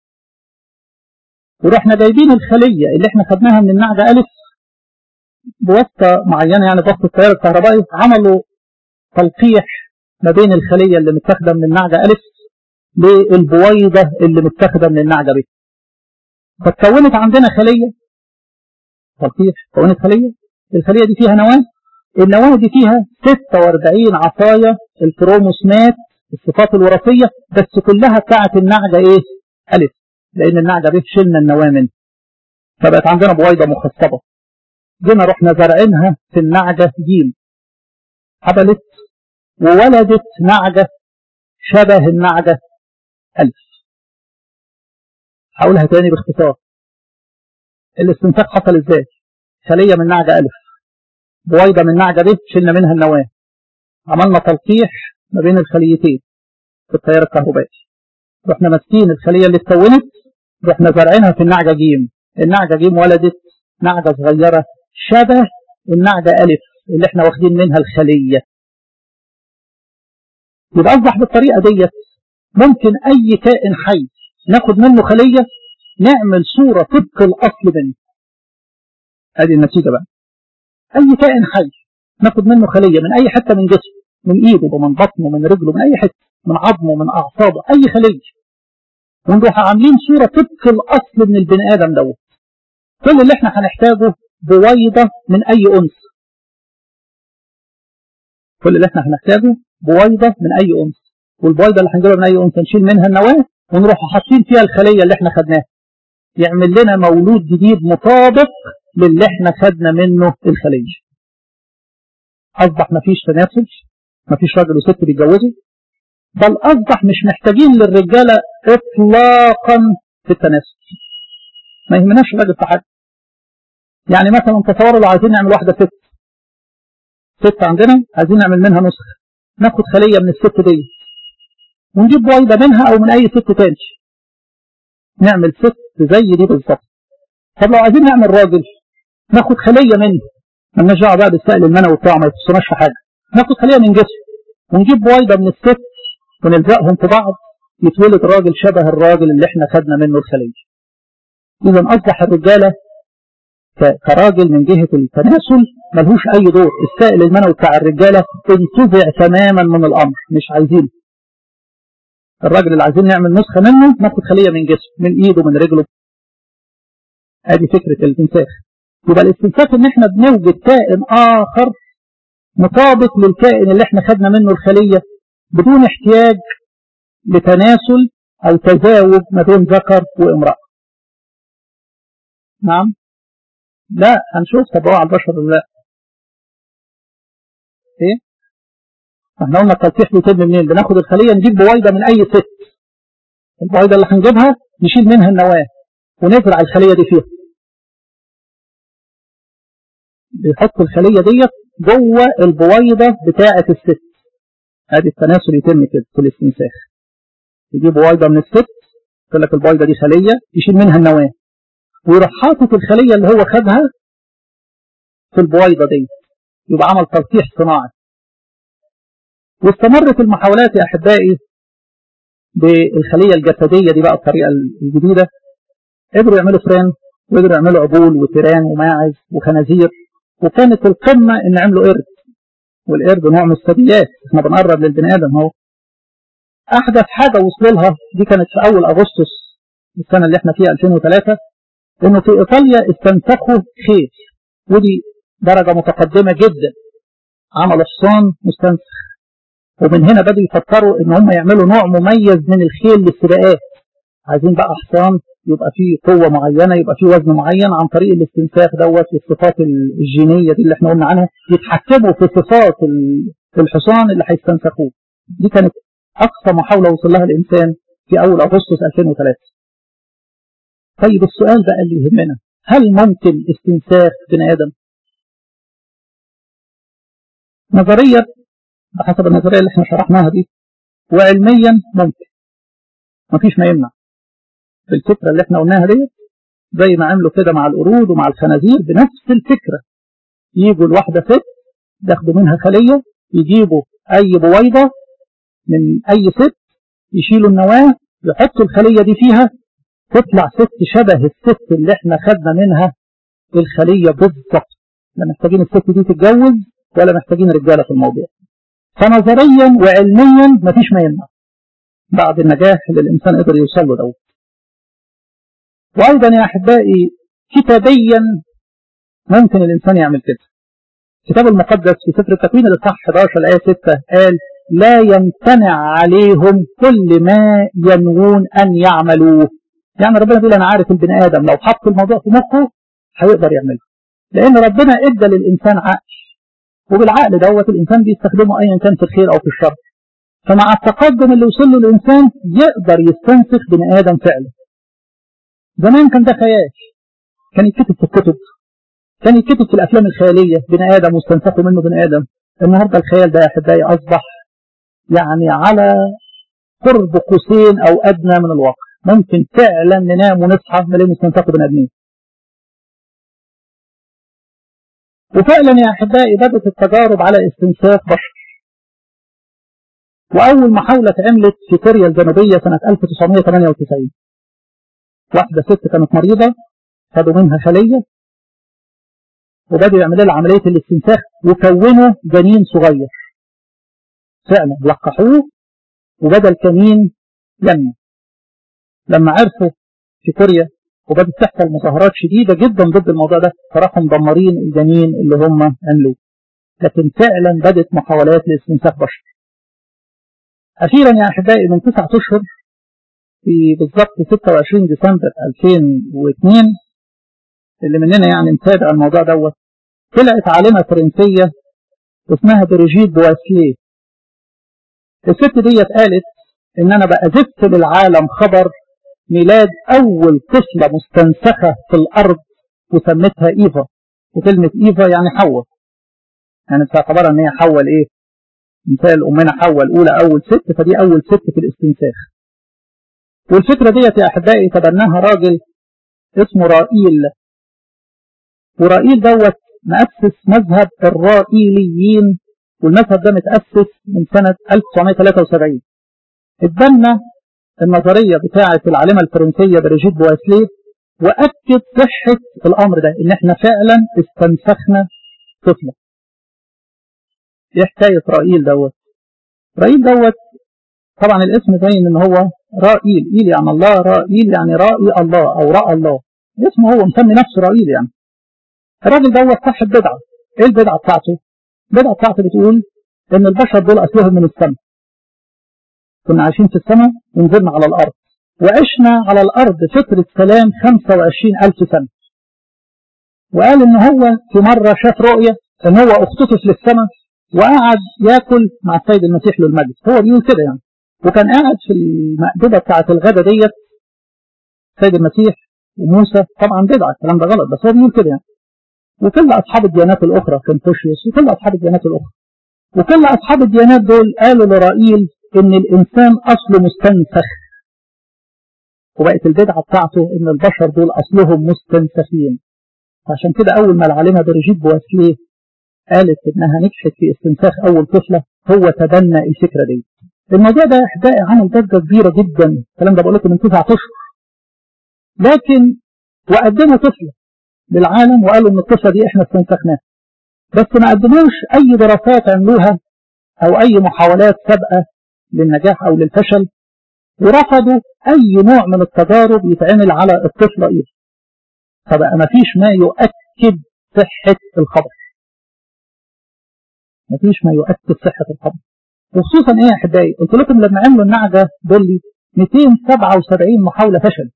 ورحنا جايبين الخلية اللي احنا خدناها من النعجة ألف بواسطة معينة يعني ضغط التيار الكهربائي عملوا تلقيح ما بين الخلية اللي متاخدة من النعجة ألف للبويضة اللي متاخدة من النعجة ب فتكونت عندنا خلية تلقيح كونت خلية الخلية دي فيها نواة النواة دي فيها 46 عصاية الكروموسمات الصفات الوراثية بس كلها بتاعت النعجة ايه ألف لأن النعجة ب شلنا النواة منها فبقت عندنا بويضة مخصبة جينا رحنا زرعينها في النعجة جيم حبلت وولدت نعجة شبه النعجة ألف هقولها تاني باختصار الاستنتاج حصل ازاي خلية من نعجة ألف بويضة من نعجة ب شلنا منها النواة عملنا تلقيح ما بين الخليتين في التيار الكهربائي رحنا ماسكين الخلية اللي اتكونت رحنا زارعينها في النعجة جيم النعجة جيم ولدت نعجة صغيرة شبه النعجة ألف اللي احنا واخدين منها الخلية يبقى أصبح بالطريقة ديت ممكن أي كائن حي ناخد منه خلية نعمل صورة طبق الأصل منه هذه النتيجة بقى أي كائن حي ناخد منه خلية من أي حتة من جسمه من إيده ومن بطنه من رجله من أي حتة من عظمه من أعصابه أي خلية ونروح عاملين صورة طبق الأصل من البني آدم دوت كل اللي احنا هنحتاجه بويضة من أي أنثى كل اللي احنا هنحتاجه بويضة من أي أنثى والبويضة اللي هنجيبها من أي أنثى نشيل منها النواة ونروح حاطين فيها الخلية اللي احنا خدناها يعمل لنا مولود جديد مطابق للي احنا خدنا منه الخلية أصبح مفيش تناسل مفيش راجل وست بيتجوزوا بل أصبح مش محتاجين للرجالة إطلاقا في التناسل ما يهمناش الراجل في حاجة يعني مثلا تصوروا لو عايزين نعمل واحدة ست ست عندنا عايزين نعمل منها نسخة ناخد خلية من الست دي ونجيب بويضة منها أو من أي ست تاني نعمل ست زي دي بالظبط طب لو عايزين نعمل راجل ناخد خلية منه مالناش دعوة بقى بالسائل المنوي بتاعه ما يخصناش في حاجة ناخد خلية من جسمه ونجيب بويضة من الست ونلزقهم في بعض يتولد راجل شبه الراجل اللي احنا خدنا منه الخلية إذا أصبح الرجالة كراجل من جهة التناسل ملهوش أي دور السائل المنوي بتاع الرجالة انتزع تماما من الأمر مش عايزينه الراجل اللي عايزين نعمل نسخة منه ناخد خلية من جسمه من إيده من رجله ادي فكرة الانساخ يبقى الاستنساخ ان احنا بنوجد كائن آخر مطابق للكائن اللي احنا خدنا منه الخلية بدون احتياج لتناسل أو تزاوج ما بين ذكر وامرأة نعم لا هنشوف تبعوه على البشر ولا لا ايه احنا قلنا التلقيح بيتم منين بناخد الخليه نجيب بويضه من اي ست البويضه اللي هنجيبها نشيل منها النواه ونزرع الخليه دي فيها بيحط الخليه ديت جوه البويضة بتاعة الست ادي التناسل يتم كده في الاستنساخ يجيب بويضة من الست يقول لك البويضة دي خلية يشيل منها النواة ويروح حاطط الخلية اللي هو خدها في البويضة دي يبقى عمل تلقيح صناعي واستمرت المحاولات يا أحبائي بالخلية الجسدية دي بقى الطريقة الجديدة قدروا يعملوا فران وقدروا يعملوا عبول وتيران وماعز وخنازير وكانت القمة إن عملوا قرد والقرد نوع من الثدييات احنا بنقرب للبني آدم اهو أحدث حاجة وصلوا لها دي كانت في أول أغسطس السنة اللي احنا فيها 2003 إنه في إيطاليا استنسخوا خيل ودي درجة متقدمة جدا عملوا حصان مستنسخ ومن هنا بدأوا يفكروا إن هم يعملوا نوع مميز من الخيل للسباقات عايزين بقى حصان يبقى فيه قوة معينة يبقى فيه وزن معين عن طريق الاستنساخ دوت الصفات الجينية دي اللي احنا قلنا عنها يتحكموا في صفات الحصان اللي هيستنسخوه دي كانت أقصى محاولة وصل لها الإنسان في أول أغسطس 2003 طيب السؤال بقى اللي يهمنا هل ممكن استنساخ بني آدم؟ نظريا بحسب النظرية اللي احنا شرحناها دي وعلميا ممكن مفيش ما يمنع بالفكرة اللي احنا قلناها ديت زي ما عملوا كده مع القرود ومع الخنازير بنفس الفكرة يجوا الواحدة ست ياخدوا منها خلية يجيبوا أي بويضة من أي ست يشيلوا النواة يحطوا الخلية دي فيها تطلع ست شبه الست اللي احنا خدنا منها الخلية بالظبط لا محتاجين الست دي تتجوز ولا محتاجين رجالة في الموضوع فنظريا وعلميا مفيش ما يمنع بعد النجاح اللي الإنسان قدر يوصل له دوت وأيضا يا أحبائي كتابيا ممكن الإنسان يعمل كده الكتاب المقدس في سفر التكوين الإصحاح 11 الآية 6 قال لا يمتنع عليهم كل ما ينوون أن يعملوه يعني ربنا بيقول أنا عارف البني آدم لو حط الموضوع في مخه هيقدر يعمله لأن ربنا إدى للإنسان عقل وبالعقل دوت الإنسان بيستخدمه أيا كان في الخير أو في الشر فمع التقدم اللي وصل له الإنسان يقدر يستنسخ بني آدم فعلا زمان كان ده خيال كان يتكتب في الكتب كان يتكتب في الأفلام الخيالية بني آدم واستنسخوا منه بني آدم النهاردة الخيال ده يا أحبائي أصبح يعني على قرب قوسين أو أدنى من الواقع ممكن فعلا ننام ونصحى نلاقي مستنسخوا بني آدمين وفعلا يا أحبائي بدأت التجارب على استنساخ بشر وأول محاولة اتعملت في كوريا الجنوبية سنة 1998 واحدة ست كانت مريضة خدوا منها خلية وبدأوا يعملوا لها عملية الاستنساخ وكونوا جنين صغير فعلا لقحوه وبدأ الكنين ينمو لما عرفوا في كوريا وبدأت تحصل مظاهرات شديدة جدا ضد الموضوع ده فراحوا مدمرين الجنين اللي هم عملوه لكن فعلا بدأت محاولات لاستنساخ بشر أخيرا يا أحبائي من تسعة أشهر في بالضبط 26 ديسمبر 2002 اللي مننا يعني متابع الموضوع دوت طلعت عالمة فرنسية اسمها بريجيت بواسليه الست ديت قالت ان انا بقى زدت للعالم خبر ميلاد اول طفلة مستنسخة في الارض وسمتها ايفا وكلمة ايفا يعني حواء يعني تعتبرها ان هي حواء الايه مثال امنا حواء الاولى اول ست فدي اول ست في الاستنساخ والفكرة ديت يا أحبائي تبناها راجل اسمه رائيل ورائيل دوت مؤسس مذهب الرائيليين والمذهب ده متأسس من سنة 1973 اتبنى النظرية بتاعة العالمة الفرنسية بريجيت بواسليه وأكد صحة الأمر ده إن إحنا فعلا استنسخنا طفلة. إيه حكاية رائيل دوت؟ رائيل دوت طبعا الاسم باين إن هو رائيل إيل يعني الله رائيل يعني رائي الله أو رأى الله اسمه هو مسمي نفسه رائيل يعني الراجل دوت صاحب بدعة إيه البدعة بتاعته؟ البدعة بتاعته بتقول إن البشر دول أصلهم من السماء كنا عايشين في السماء ونزلنا على الأرض وعشنا على الأرض فترة سلام 25 ألف سنة وقال إن هو في مرة شاف رؤية إن هو اختطف للسماء وقعد ياكل مع السيد المسيح له المجد هو بيقول كده يعني وكان قاعد في المأدبة بتاعة الغدا ديت السيد المسيح وموسى طبعا بدعة الكلام ده غلط بس هو بيقول كده يعني وكل أصحاب الديانات الأخرى كونفوشيوس وكل أصحاب الديانات الأخرى وكل أصحاب الديانات دول قالوا لرائيل إن الإنسان أصله مستنسخ وبقت البدعة بتاعته إن البشر دول أصلهم مستنسخين عشان كده أول ما العالمة بريجيت بواسليه قالت إنها نجحت في استنساخ أول طفلة هو تبنى الفكرة دي الموضوع ده أحبائي عمل ضجة كبيرة جدا الكلام ده بقول لكم من تسع أشهر لكن وقدموا طفلة للعالم وقالوا إن الطفلة دي إحنا استنسخناها بس ما قدموش أي دراسات عملوها أو أي محاولات سابقة للنجاح أو للفشل ورفضوا أي نوع من التجارب يتعمل على الطفلة إيه فبقى ما فيش ما يؤكد صحة الخبر ما فيش ما يؤكد صحة الخبر وخصوصا ايه يا احبائي قلت لكم لما عملوا النعجة دول 277 محاولة فشل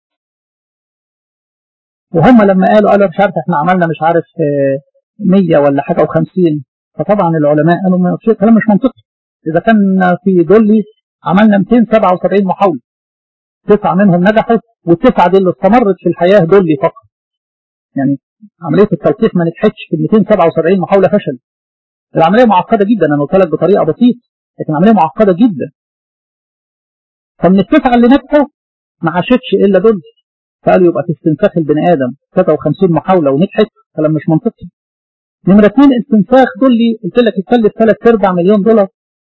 وهم لما قالوا قالوا مش عارف احنا عملنا مش عارف 100 ولا حاجة و50 فطبعا العلماء قالوا ما كلام مش منطقي اذا كان في دولي عملنا 277 محاولة تسعة منهم نجحوا والتسعة دي اللي استمرت في الحياة دولي فقط يعني عملية التوقيف ما نجحتش في 277 محاولة فشل العملية معقدة جدا أنا قلت لك بطريقة بسيطة لكن عملية معقدة جدا فمن التسعة اللي نجحوا ما عاشتش إلا دول فقالوا يبقى في استنساخ البني آدم 53 محاولة ونجحت كلام مش منطقي نمرة اثنين استنساخ دول قلت لك يتكلف ثلاث أرباع مليون دولار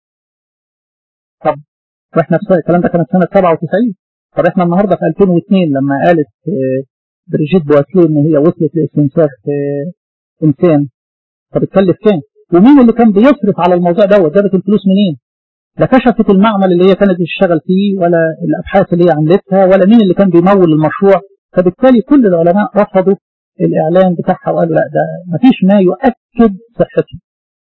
طب واحنا في الكلام ده كانت سنة 97 طب احنا النهارده في 2002 لما قالت بريجيت بواسليه ان هي وصلت لاستنساخ انسان طب اتكلف كام؟ ومين اللي كان بيصرف على الموضوع دوت جابت الفلوس منين؟ لا كشفت المعمل اللي هي كانت بتشتغل فيه ولا الابحاث اللي هي عملتها ولا مين اللي كان بيمول المشروع فبالتالي كل العلماء رفضوا الاعلان بتاعها وقالوا لا ده مفيش ما يؤكد صحته.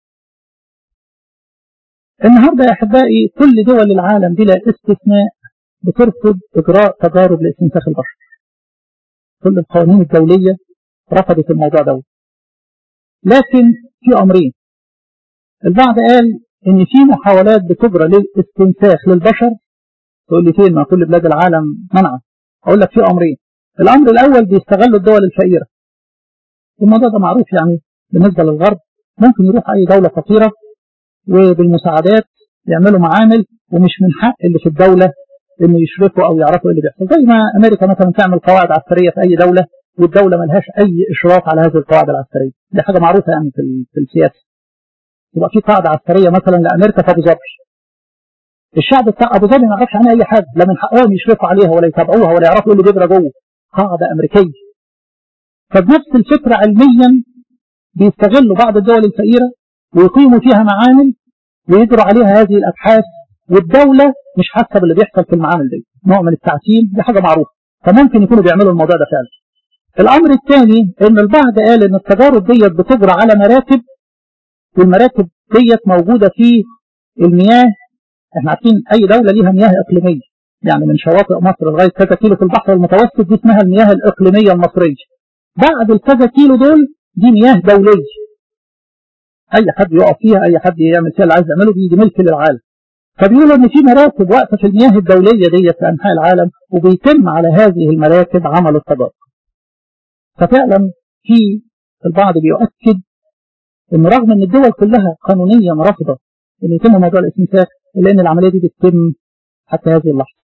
النهارده يا احبائي كل دول العالم بلا استثناء بترفض اجراء تجارب لاستنساخ البشر. كل القوانين الدوليه رفضت الموضوع ده. لكن في امرين. البعض قال ان في محاولات بتجرى للاستنساخ للبشر تقول لي فين ما كل بلاد العالم منعت اقول لك في امرين الامر الاول بيستغلوا الدول الفقيره الموضوع ده معروف يعني بالنسبه للغرب ممكن يروح اي دوله فقيره وبالمساعدات يعملوا معامل ومش من حق اللي في الدوله انه يشرفوا او يعرفوا ايه اللي بيحصل زي ما امريكا مثلا تعمل قواعد عسكريه في اي دوله والدوله ملهاش اي اشراف على هذه القواعد العسكريه دي حاجه معروفه يعني في, في السياسه يبقى في قاعده عسكريه مثلا لامريكا في ابو ظبي الشعب بتاع ابو ظبي ما يعرفش عنها اي حاجه لا من حقهم يشرفوا عليها ولا يتابعوها ولا يعرفوا ايه اللي بيجرى جوه قاعده امريكيه فبنفس الفكره علميا بيستغلوا بعض الدول الفقيره ويقيموا فيها معامل ويجروا عليها هذه الابحاث والدوله مش حاسه باللي بيحصل في المعامل دي نوع من التعتيم دي حاجه معروفه فممكن يكونوا بيعملوا الموضوع ده فعلا الامر الثاني ان البعض قال ان التجارب ديت بتجرى على مراكب والمراكب ديت موجودة في المياه احنا عارفين اي دولة ليها مياه اقليمية يعني من شواطئ مصر لغاية كذا كيلو في البحر المتوسط دي اسمها المياه الاقليمية المصرية بعد الكذا كيلو دول دي مياه دولية اي حد يقف فيها اي حد يعمل فيها اللي عايز يعمله بيجي ملك للعالم فبيقولوا ان في مراكب واقفة في المياه الدولية ديت في انحاء العالم وبيتم على هذه المراكب عمل التجارب ففعلا في البعض بيؤكد ان رغم ان الدول كلها قانونيا رافضه ان يتم موضوع الاستنساخ الا ان العمليه دي بتتم حتى هذه اللحظه.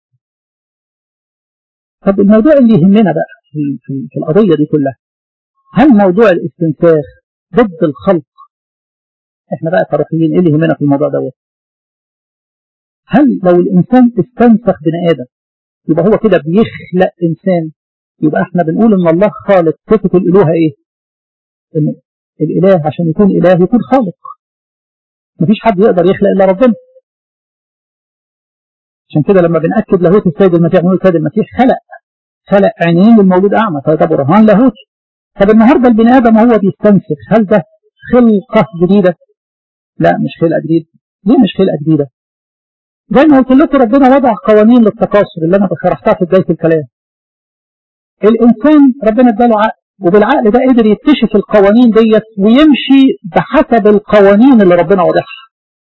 طب الموضوع اللي يهمنا بقى في, في, في القضيه دي كلها هل موضوع الاستنساخ ضد الخلق؟ احنا بقى كروحيين ايه اللي يهمنا في الموضوع دوت؟ هل لو الانسان استنسخ بني ادم يبقى هو كده بيخلق انسان يبقى احنا بنقول ان الله خالق صفه الالوهه ايه؟ ان الإله عشان يكون إله يكون خالق مفيش حد يقدر يخلق إلا ربنا عشان كده لما بنأكد لاهوت السيد المسيح نقول السيد المسيح خلق خلق عينين للمولود أعمى فده برهان لاهوتي طب النهارده البني آدم هو بيستنسخ هل ده خلقة جديدة؟ لا مش خلقة جديدة ليه مش خلقة جديدة؟ زي ما قلت لكم ربنا وضع قوانين للتكاثر اللي أنا شرحتها في بداية الكلام الإنسان ربنا اداله عقل وبالعقل ده قدر يكتشف القوانين ديت ويمشي بحسب القوانين اللي ربنا واضحها.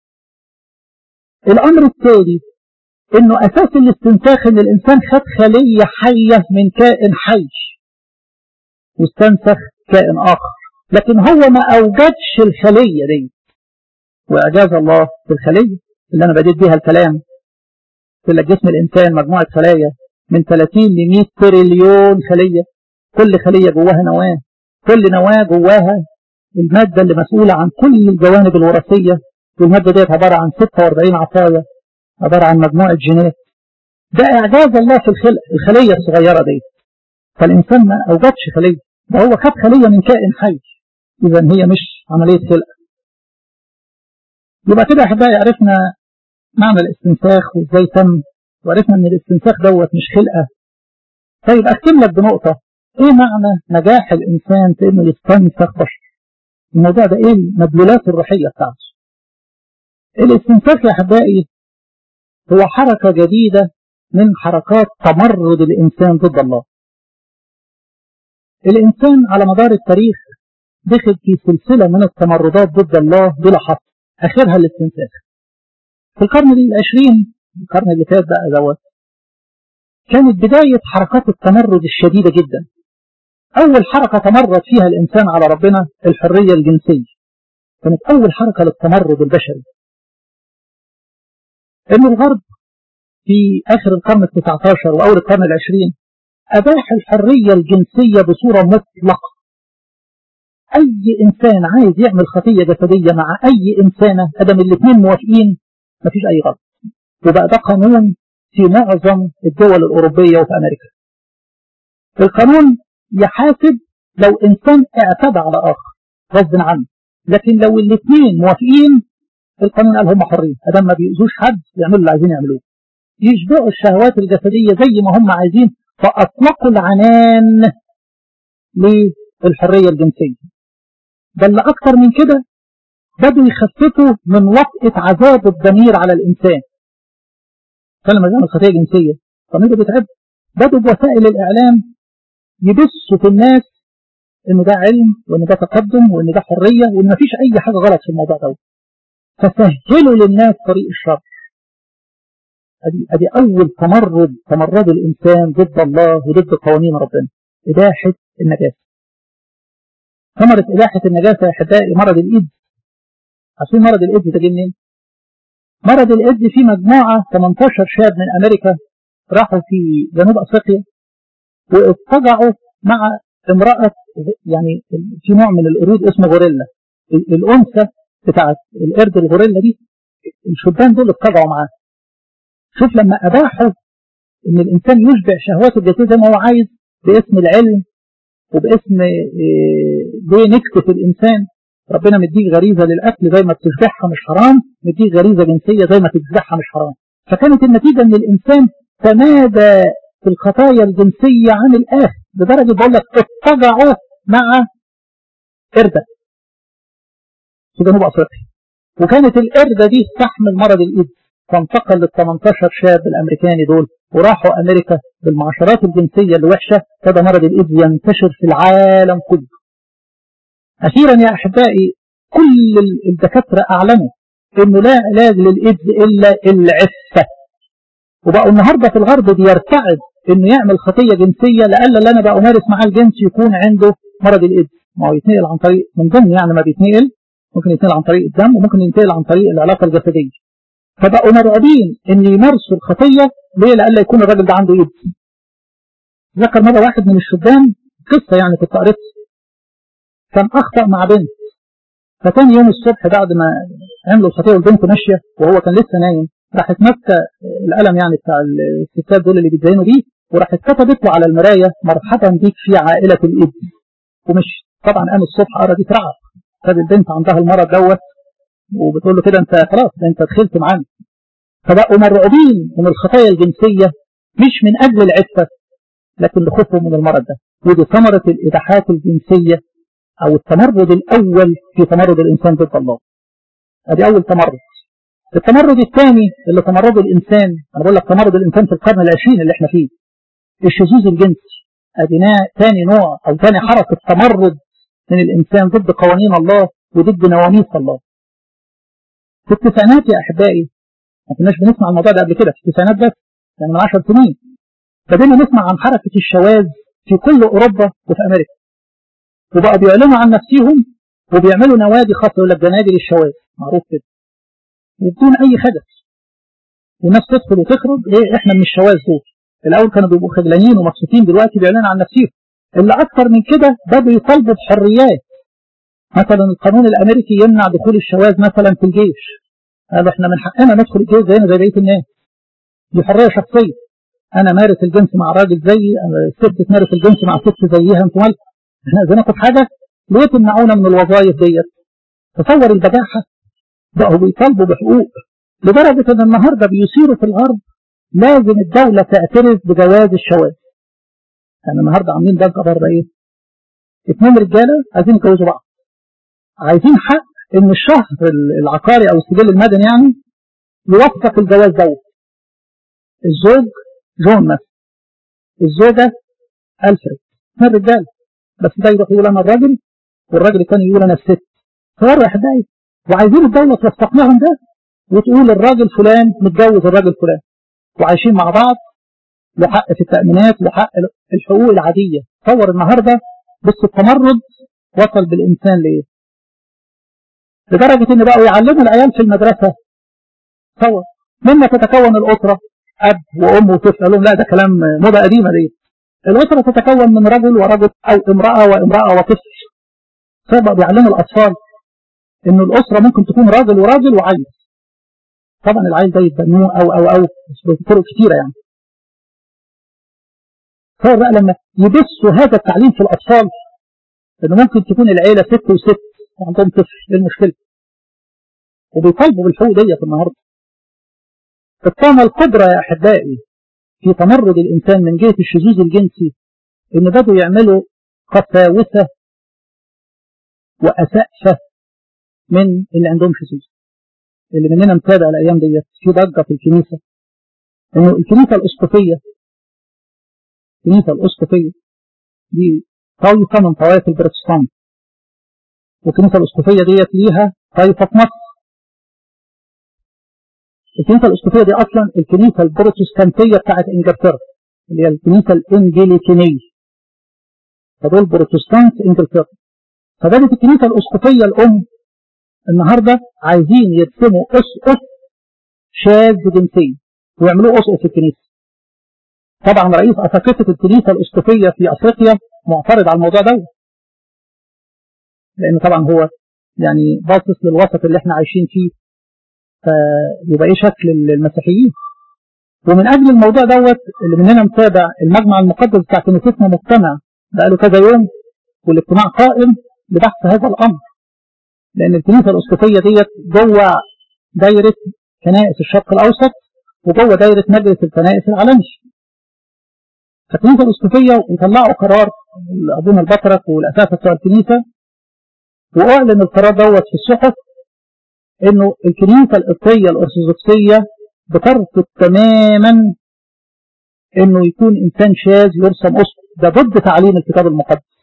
الامر التالي انه اساس الاستنساخ ان الانسان خد خليه حيه من كائن حي واستنسخ كائن اخر لكن هو ما أوجدش الخلية دي وإعجاز الله في الخلية اللي أنا بديت بيها الكلام في جسم الإنسان مجموعة خلايا من 30 ل 100 تريليون خلية كل خلية جواها نواة كل نواة جواها المادة اللي مسؤولة عن كل الجوانب الوراثية والمادة ديت عبارة عن 46 عصاية عبارة عن مجموعة جينات ده إعجاز الله في الخلق الخلية الصغيرة دي فالإنسان ما أوجدش خلية ده هو خد خلية من كائن حي إذا هي مش عملية خلق يبقى كده أحبائي عرفنا معنى الاستنساخ وإزاي تم وعرفنا إن الاستنساخ دوت مش خلقة طيب أختم لك بنقطة إيه معنى نجاح الإنسان في إنه يستنسخ بشر الموضوع ده إيه المدلولات الروحية بتاعته الاستنساخ يا أحبائي هو حركة جديدة من حركات تمرد الإنسان ضد الله الإنسان على مدار التاريخ دخل في سلسلة من التمردات ضد الله بلا حصر آخرها الاستنساخ في القرن العشرين القرن اللي فات بقى دوت كانت بداية حركات التمرد الشديدة جدا أول حركة تمرد فيها الإنسان على ربنا الحرية الجنسية كانت أول حركة للتمرد البشري إن الغرب في آخر القرن التسعة عشر وأول القرن العشرين أباح الحرية الجنسية بصورة مطلقة أي إنسان عايز يعمل خطية جسدية مع أي إنسانة أدم الاثنين موافقين مفيش أي غلط وبقى ده قانون في معظم الدول الأوروبية وفي أمريكا القانون يحاسب لو إنسان اعتدى على آخر غصب عنه لكن لو الاثنين موافقين القانون قال هم حرين ادام ما بيؤذوش حد يعملوا اللي عايزين يعملوه يشبعوا الشهوات الجسدية زي ما هم عايزين فأطلقوا العنان للحرية الجنسية بل أكثر من كده بدوا يخففوا من وطئة عذاب الضمير على الإنسان فلما يعمل خطية جنسية ضميره بيتعب بدوا بوسائل الإعلام يبثوا في الناس إن ده علم وإن ده تقدم وإن ده حرية وإن مفيش أي حاجة غلط في الموضوع ده فسهلوا للناس طريق الشر ادي ادي اول تمرد تمرد الانسان ضد الله وضد قوانين ربنا اباحه النجاسه ثمره اباحه النجاسه يا احبائي مرض الايدز عارفين مرض الايدز ده جه منين؟ مرض الايدز في مجموعه 18 شاب من امريكا راحوا في جنوب افريقيا واضطجعوا مع امراه يعني في نوع من القرود اسمه غوريلا الانثى بتاعت القرد الغوريلا دي الشبان دول اضطجعوا معاه شوف لما أباحوا إن الإنسان يشبع شهواته الجسدية زي ما هو عايز باسم العلم وباسم ليه نكتف الإنسان ربنا مديك غريزة للأكل زي ما بتشبعها مش حرام مديك غريزة جنسية زي ما تشبعها مش حرام فكانت النتيجة إن الإنسان تمادى في الخطايا الجنسية عن الآخر لدرجة بقول لك اضطجعوا مع قردة في جنوب أفريقيا وكانت القردة دي تحمل مرض الإيدز فانتقل لل 18 شاب الامريكاني دول وراحوا امريكا بالمعاشرات الجنسيه اللي وحشه ابتدى مرض الايدز ينتشر في العالم كله. اخيرا يا احبائي كل الدكاتره اعلنوا انه لا علاج للايدز الا العفه. وبقوا النهارده في الغرب بيرتعد انه يعمل خطيه جنسيه لألا اللي انا بقى امارس معاه الجنس يكون عنده مرض الايدز. ما هو يتنقل عن طريق من ضمن يعني ما بيتنقل ممكن يتنقل عن طريق الدم وممكن ينتقل عن طريق العلاقه الجسديه. فبقوا مرعوبين ان يمارسوا الخطيه ليه؟ لألا يكون الراجل ده عنده ايد. ذكر مره واحد من الشبان قصه يعني كنت قريتها. كان اخطا مع بنت فتاني يوم الصبح بعد ما عملوا الخطيه والبنت ماشيه وهو كان لسه نايم راحت ماسكه القلم يعني بتاع الستات دول اللي بيتزينوا بيه وراحت كتبت له على المرايه مرحبا بك في عائله الايد. ومش طبعا قام الصبح قرا دي ترعب خد البنت عندها المرض دوت وبتقول له كده انت خلاص انت دخلت معانا فبقوا مرعوبين من الخطايا الجنسيه مش من اجل العفه لكن لخوفهم من المرض ده ودي ثمره الاباحات الجنسيه او التمرد الاول في تمرد الانسان ضد الله ادي اول تمرد التمرد الثاني اللي تمرده الانسان انا بقول لك تمرد الانسان في القرن العشرين اللي احنا فيه الشذوذ الجنسي ادي ثاني نوع او ثاني حركه تمرد من الانسان ضد قوانين الله وضد نواميس الله في التسعينات يا احبائي ما كناش بنسمع الموضوع ده قبل كده في التسعينات بس يعني من 10 سنين بدينا نسمع عن حركه الشواذ في كل اوروبا وفي امريكا وبقى بيعلنوا عن نفسهم وبيعملوا نوادي خاصة يقول لك ده نادي للشواذ معروف كده وبدون أي خدف والناس تدخل وتخرج إيه إحنا من الشواذ دول الأول كانوا بيبقوا خجلانين ومبسوطين دلوقتي بيعلنوا عن نفسهم اللي أكثر من كده بدوا يطالبوا بحريات مثلا القانون الأمريكي يمنع دخول الشواذ مثلا في الجيش قالوا إحنا من حقنا ندخل الجيش زينا زي بقية الناس دي حرية شخصية أنا مارس الجنس مع راجل زيي الست تمارس الجنس مع ست زيها أنتوا مالكم إحنا عايزين ناخد حاجة ليه تمنعونا من الوظائف ديت تصور البجاحة بقوا بيطالبوا بحقوق لدرجة ان النهاردة بيثيروا في الغرب لازم الدولة تعترف بجواز الشواذ يعني النهاردة عاملين ضجة بره ايه اتنين رجالة عايزين يتجوزوا بعض عايزين حق ان الشهر العقاري او السجل المدني يعني يوثق الجواز دوت الزوج جون مثلا الزوجة ألفريد اثنين رجالة بس ده يروح يقول انا الراجل والراجل الثاني يقول انا الست صور احداث وعايزين الدولة توثق لهم ده وتقول الراجل فلان متجوز الراجل فلان وعايشين مع بعض له حق في التأمينات له حق الحقوق العادية تصور النهاردة بس التمرد وصل بالإنسان لإيه لدرجة إن بقوا يعلموا العيال في المدرسة تصور مما تتكون الأسرة أب وأم وطفل قال لهم لا ده كلام موضة قديمة دي الأسرة تتكون من رجل ورجل أو امرأة وامرأة وطفل فبقوا بيعلموا الأطفال إن الأسرة ممكن تكون راجل وراجل وعيل طبعا العيل ده يتبنوه أو أو أو بطرق كتيرة يعني صار بقى لما يبثوا هذا التعليم في الأطفال إنه ممكن تكون العيلة ست وست وعندهم طفل إيه المشكلة وبيطالبوا بالحقوق ديت النهارده الطامة القدرة يا أحبائي في تمرد الإنسان من جهة الشذوذ الجنسي إن بدوا يعملوا قساوسة وأسأفة من اللي عندهم شذوذ اللي مننا متابع الأيام ديت في ضجة في الكنيسة إنه الكنيسة الأسقفية الكنيسة الأسقفية دي طائفة من طوائف البروتستانت والكنيسة الأسقفية ديت ليها طائفة في مصر الكنيسة الأسقفية دي أصلا الكنيسة البروتستانتية بتاعت إنجلترا اللي هي الكنيسة الإنجليكينية فدول بروتستانت إنجلترا فبدت الكنيسة الأسقفية الأم النهاردة عايزين يرسموا أسقف شاذ جنسيا ويعملوه أسقف في الكنيسة طبعا رئيس أساقفة الكنيسة الأسقفية في أفريقيا معترض على الموضوع ده لأنه طبعا هو يعني باصص للوسط اللي احنا عايشين فيه فيبقى ايه شكل المسيحيين ومن أجل الموضوع دوت اللي مننا متابع المجمع المقدس بتاع كنيستنا مجتمع بقاله كذا يوم والاجتماع قائم لبحث هذا الأمر لأن الكنيسة الأسقفية ديت جوه دايرة كنائس الشرق الأوسط وجوه دايرة مجلس الكنائس العالمي فالكنيسة الأسقفية يطلعوا قرار أبونا البطرك والأساتذة بتوع الكنيسة وأعلن القرار دوت في الصحف إنه الكنيسة القبطية الأرثوذكسية بترفض تماما إنه يكون إنسان شاذ يرسم أسقف ده ضد تعليم الكتاب المقدس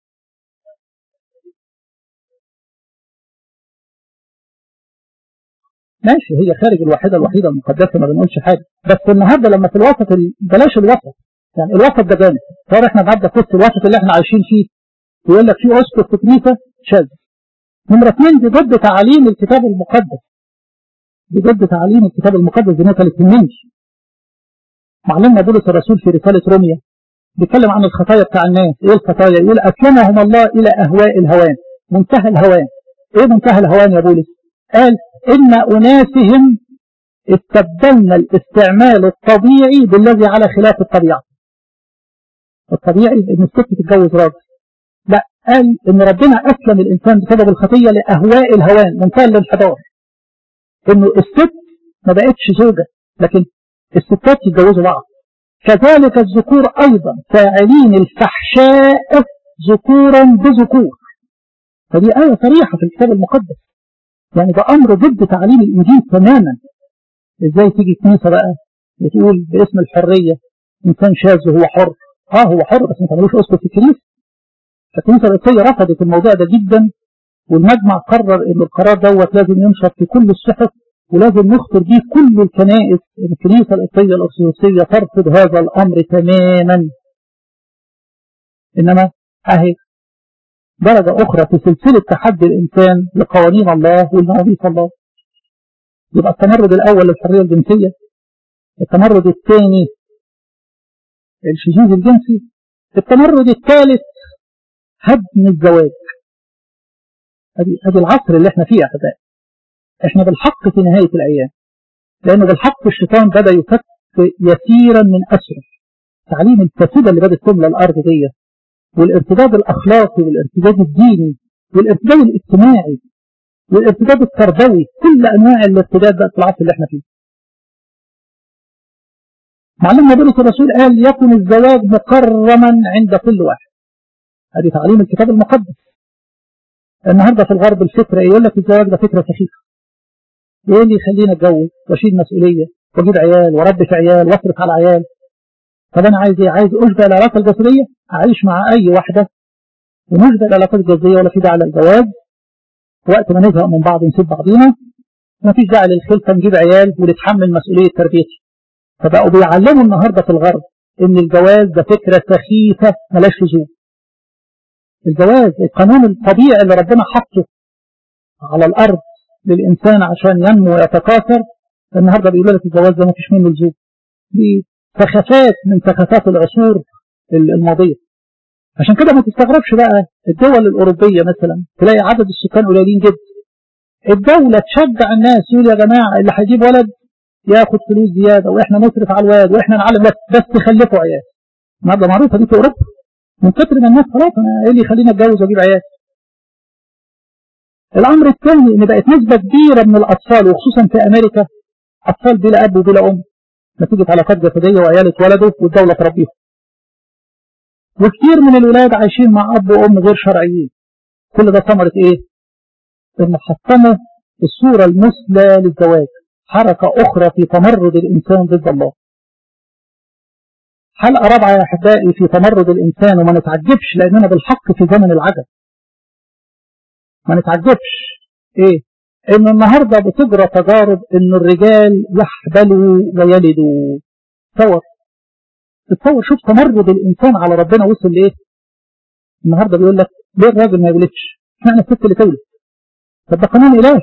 ماشي هي خارج الواحدة الوحيدة المقدسة ما بنقولش حاجة بس النهاردة لما في الوسط بلاش الوسط يعني الوسط ده جامد صار احنا النهارده في وسط الوسط اللي احنا عايشين فيه يقول لك في اسقف في كنيسه شاذ نمرة اثنين دي ضد تعاليم الكتاب المقدس دي ضد تعاليم الكتاب المقدس دي مثلا تهمنش معلمنا بولس الرسول في رسالة روميا بيتكلم عن الخطايا بتاع الناس ايه الخطايا يقول اسلمهم الله الى اهواء الهوان منتهى الهوان ايه منتهى الهوان يا بولس قال ان اناسهم استبدلنا الاستعمال الطبيعي بالذي على خلاف الطبيعه الطبيعي ان الست تتجوز راجل لا قال ان ربنا اسلم الانسان بسبب الخطيه لاهواء الهوان منتهى الانحدار انه الست ما بقتش زوجه لكن الستات يتجوزوا بعض كذلك الذكور ايضا فاعلين الفحشاء ذكورا بذكور فدي آية صريحة في الكتاب المقدس يعني ده أمر ضد تعليم الإنجيل تماما إزاي تيجي كنيسة بقى بتقول باسم الحرية إنسان شاذ وهو حر اه هو حر بس ما تعملوش اسقف في الكنيسه فالكنيسه القبطيه رفضت الموضوع ده جدا والمجمع قرر ان القرار دوت لازم ينشر في كل الصحف ولازم نخطر بيه كل الكنائس الكنيسه القبطيه الارثوذكسيه ترفض هذا الامر تماما انما اهي درجة أخرى في سلسلة تحدي الإنسان لقوانين الله والمواضيع الله يبقى التمرد الأول للحرية الجنسية التمرد الثاني الشذوذ الجنسي التمرد الثالث هدم الزواج هذه العصر اللي احنا فيه يا احبائي احنا بالحق في نهاية الأيام لأنه بالحق الشيطان بدأ يفك يسيرا من أسره تعليم الفاسدة اللي بدأت تملى الأرض دي والارتداد الأخلاقي والارتداد الديني والارتداد الاجتماعي والارتداد التربوي كل أنواع الارتداد بقى في العصر اللي احنا فيه معلمنا بولس الرسول قال يكن الزواج مكرما عند كل واحد هذه تعليم الكتاب المقدس النهارده في الغرب الفكره يقول لك الزواج ده فكره سخيفه ايه اللي يخليني اتجوز واشيل مسؤوليه واجيب عيال واربي في عيال واصرف على عيال طب انا عايز ايه عايز اشبع العلاقه الجسديه اعيش مع اي واحده ونشبع العلاقات الجسديه ولا في داعي للجواز وقت ما نزهق من بعض نسيب بعضينا مفيش داعي للخلفه نجيب عيال ونتحمل مسؤوليه تربيتي فبقوا بيعلموا النهارده في الغرب ان الجواز ده فكره سخيفه ملاش لزوم الجواز القانون الطبيعي اللي ربنا حطه على الارض للانسان عشان ينمو ويتكاثر النهارده بيقول لك الجواز ده مفيش منه لزوم دي سخافات من سخافات العصور الماضيه عشان كده ما تستغربش بقى الدول الاوروبيه مثلا تلاقي عدد السكان قليلين جدا الدوله تشجع الناس يقول يا جماعه اللي هيجيب ولد ياخد فلوس زياده واحنا نصرف على الواد واحنا نعلم بس بس تخلفوا عيال النهارده معروفه دي في اوروبا من كتر ما الناس خلاص انا ايه اللي يخليني اتجوز واجيب عيال الامر الثاني ان بقت نسبه كبيره من الاطفال وخصوصا في امريكا اطفال بلا اب وبلا ام نتيجه علاقات جسديه وعيال اتولدوا والدوله تربيهم وكثير من الولاد عايشين مع اب وام غير شرعيين كل ده ثمره ايه؟ ان حطموا الصوره المثلى للزواج حركه اخرى في تمرد الانسان ضد الله حلقه رابعه يا احبائي في تمرد الانسان وما نتعجبش لاننا بالحق في زمن العجب ما نتعجبش ايه ان النهارده بتجرى تجارب ان الرجال يحبلوا ويلدوا تصور تصور شوف تمرد الانسان على ربنا وصل لايه النهارده بيقول لك ليه الراجل ما يولدش اشمعنى الست اللي تولد طب ده قانون الهي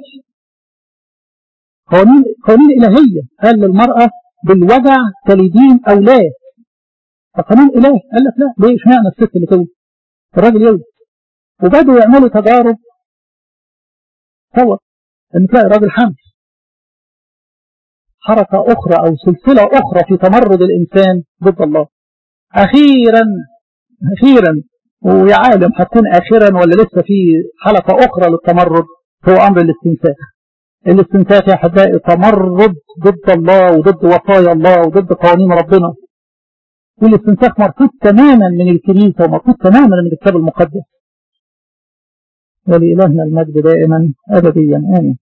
قوانين قوانين الهيه قال للمراه بالوجع تلدين اولاد فقانون الهي قال لك لا ليه اشمعنى الست اللي تولد الراجل يولد وبدأوا يعملوا تجارب تصور ان تلاقي راجل حمل حركة أخرى أو سلسلة أخرى في تمرد الإنسان ضد الله أخيرا أخيرا ويا عالم هتكون آخرا ولا لسه في حلقة أخرى للتمرد هو أمر الاستنساخ الاستنساخ يا أحبائي تمرد ضد الله وضد وصايا الله وضد قوانين ربنا والاستنساخ مرفوض تماما من الكنيسة ومرفوض تماما من الكتاب المقدس ولإلهنا المجد دائما أبديا آمين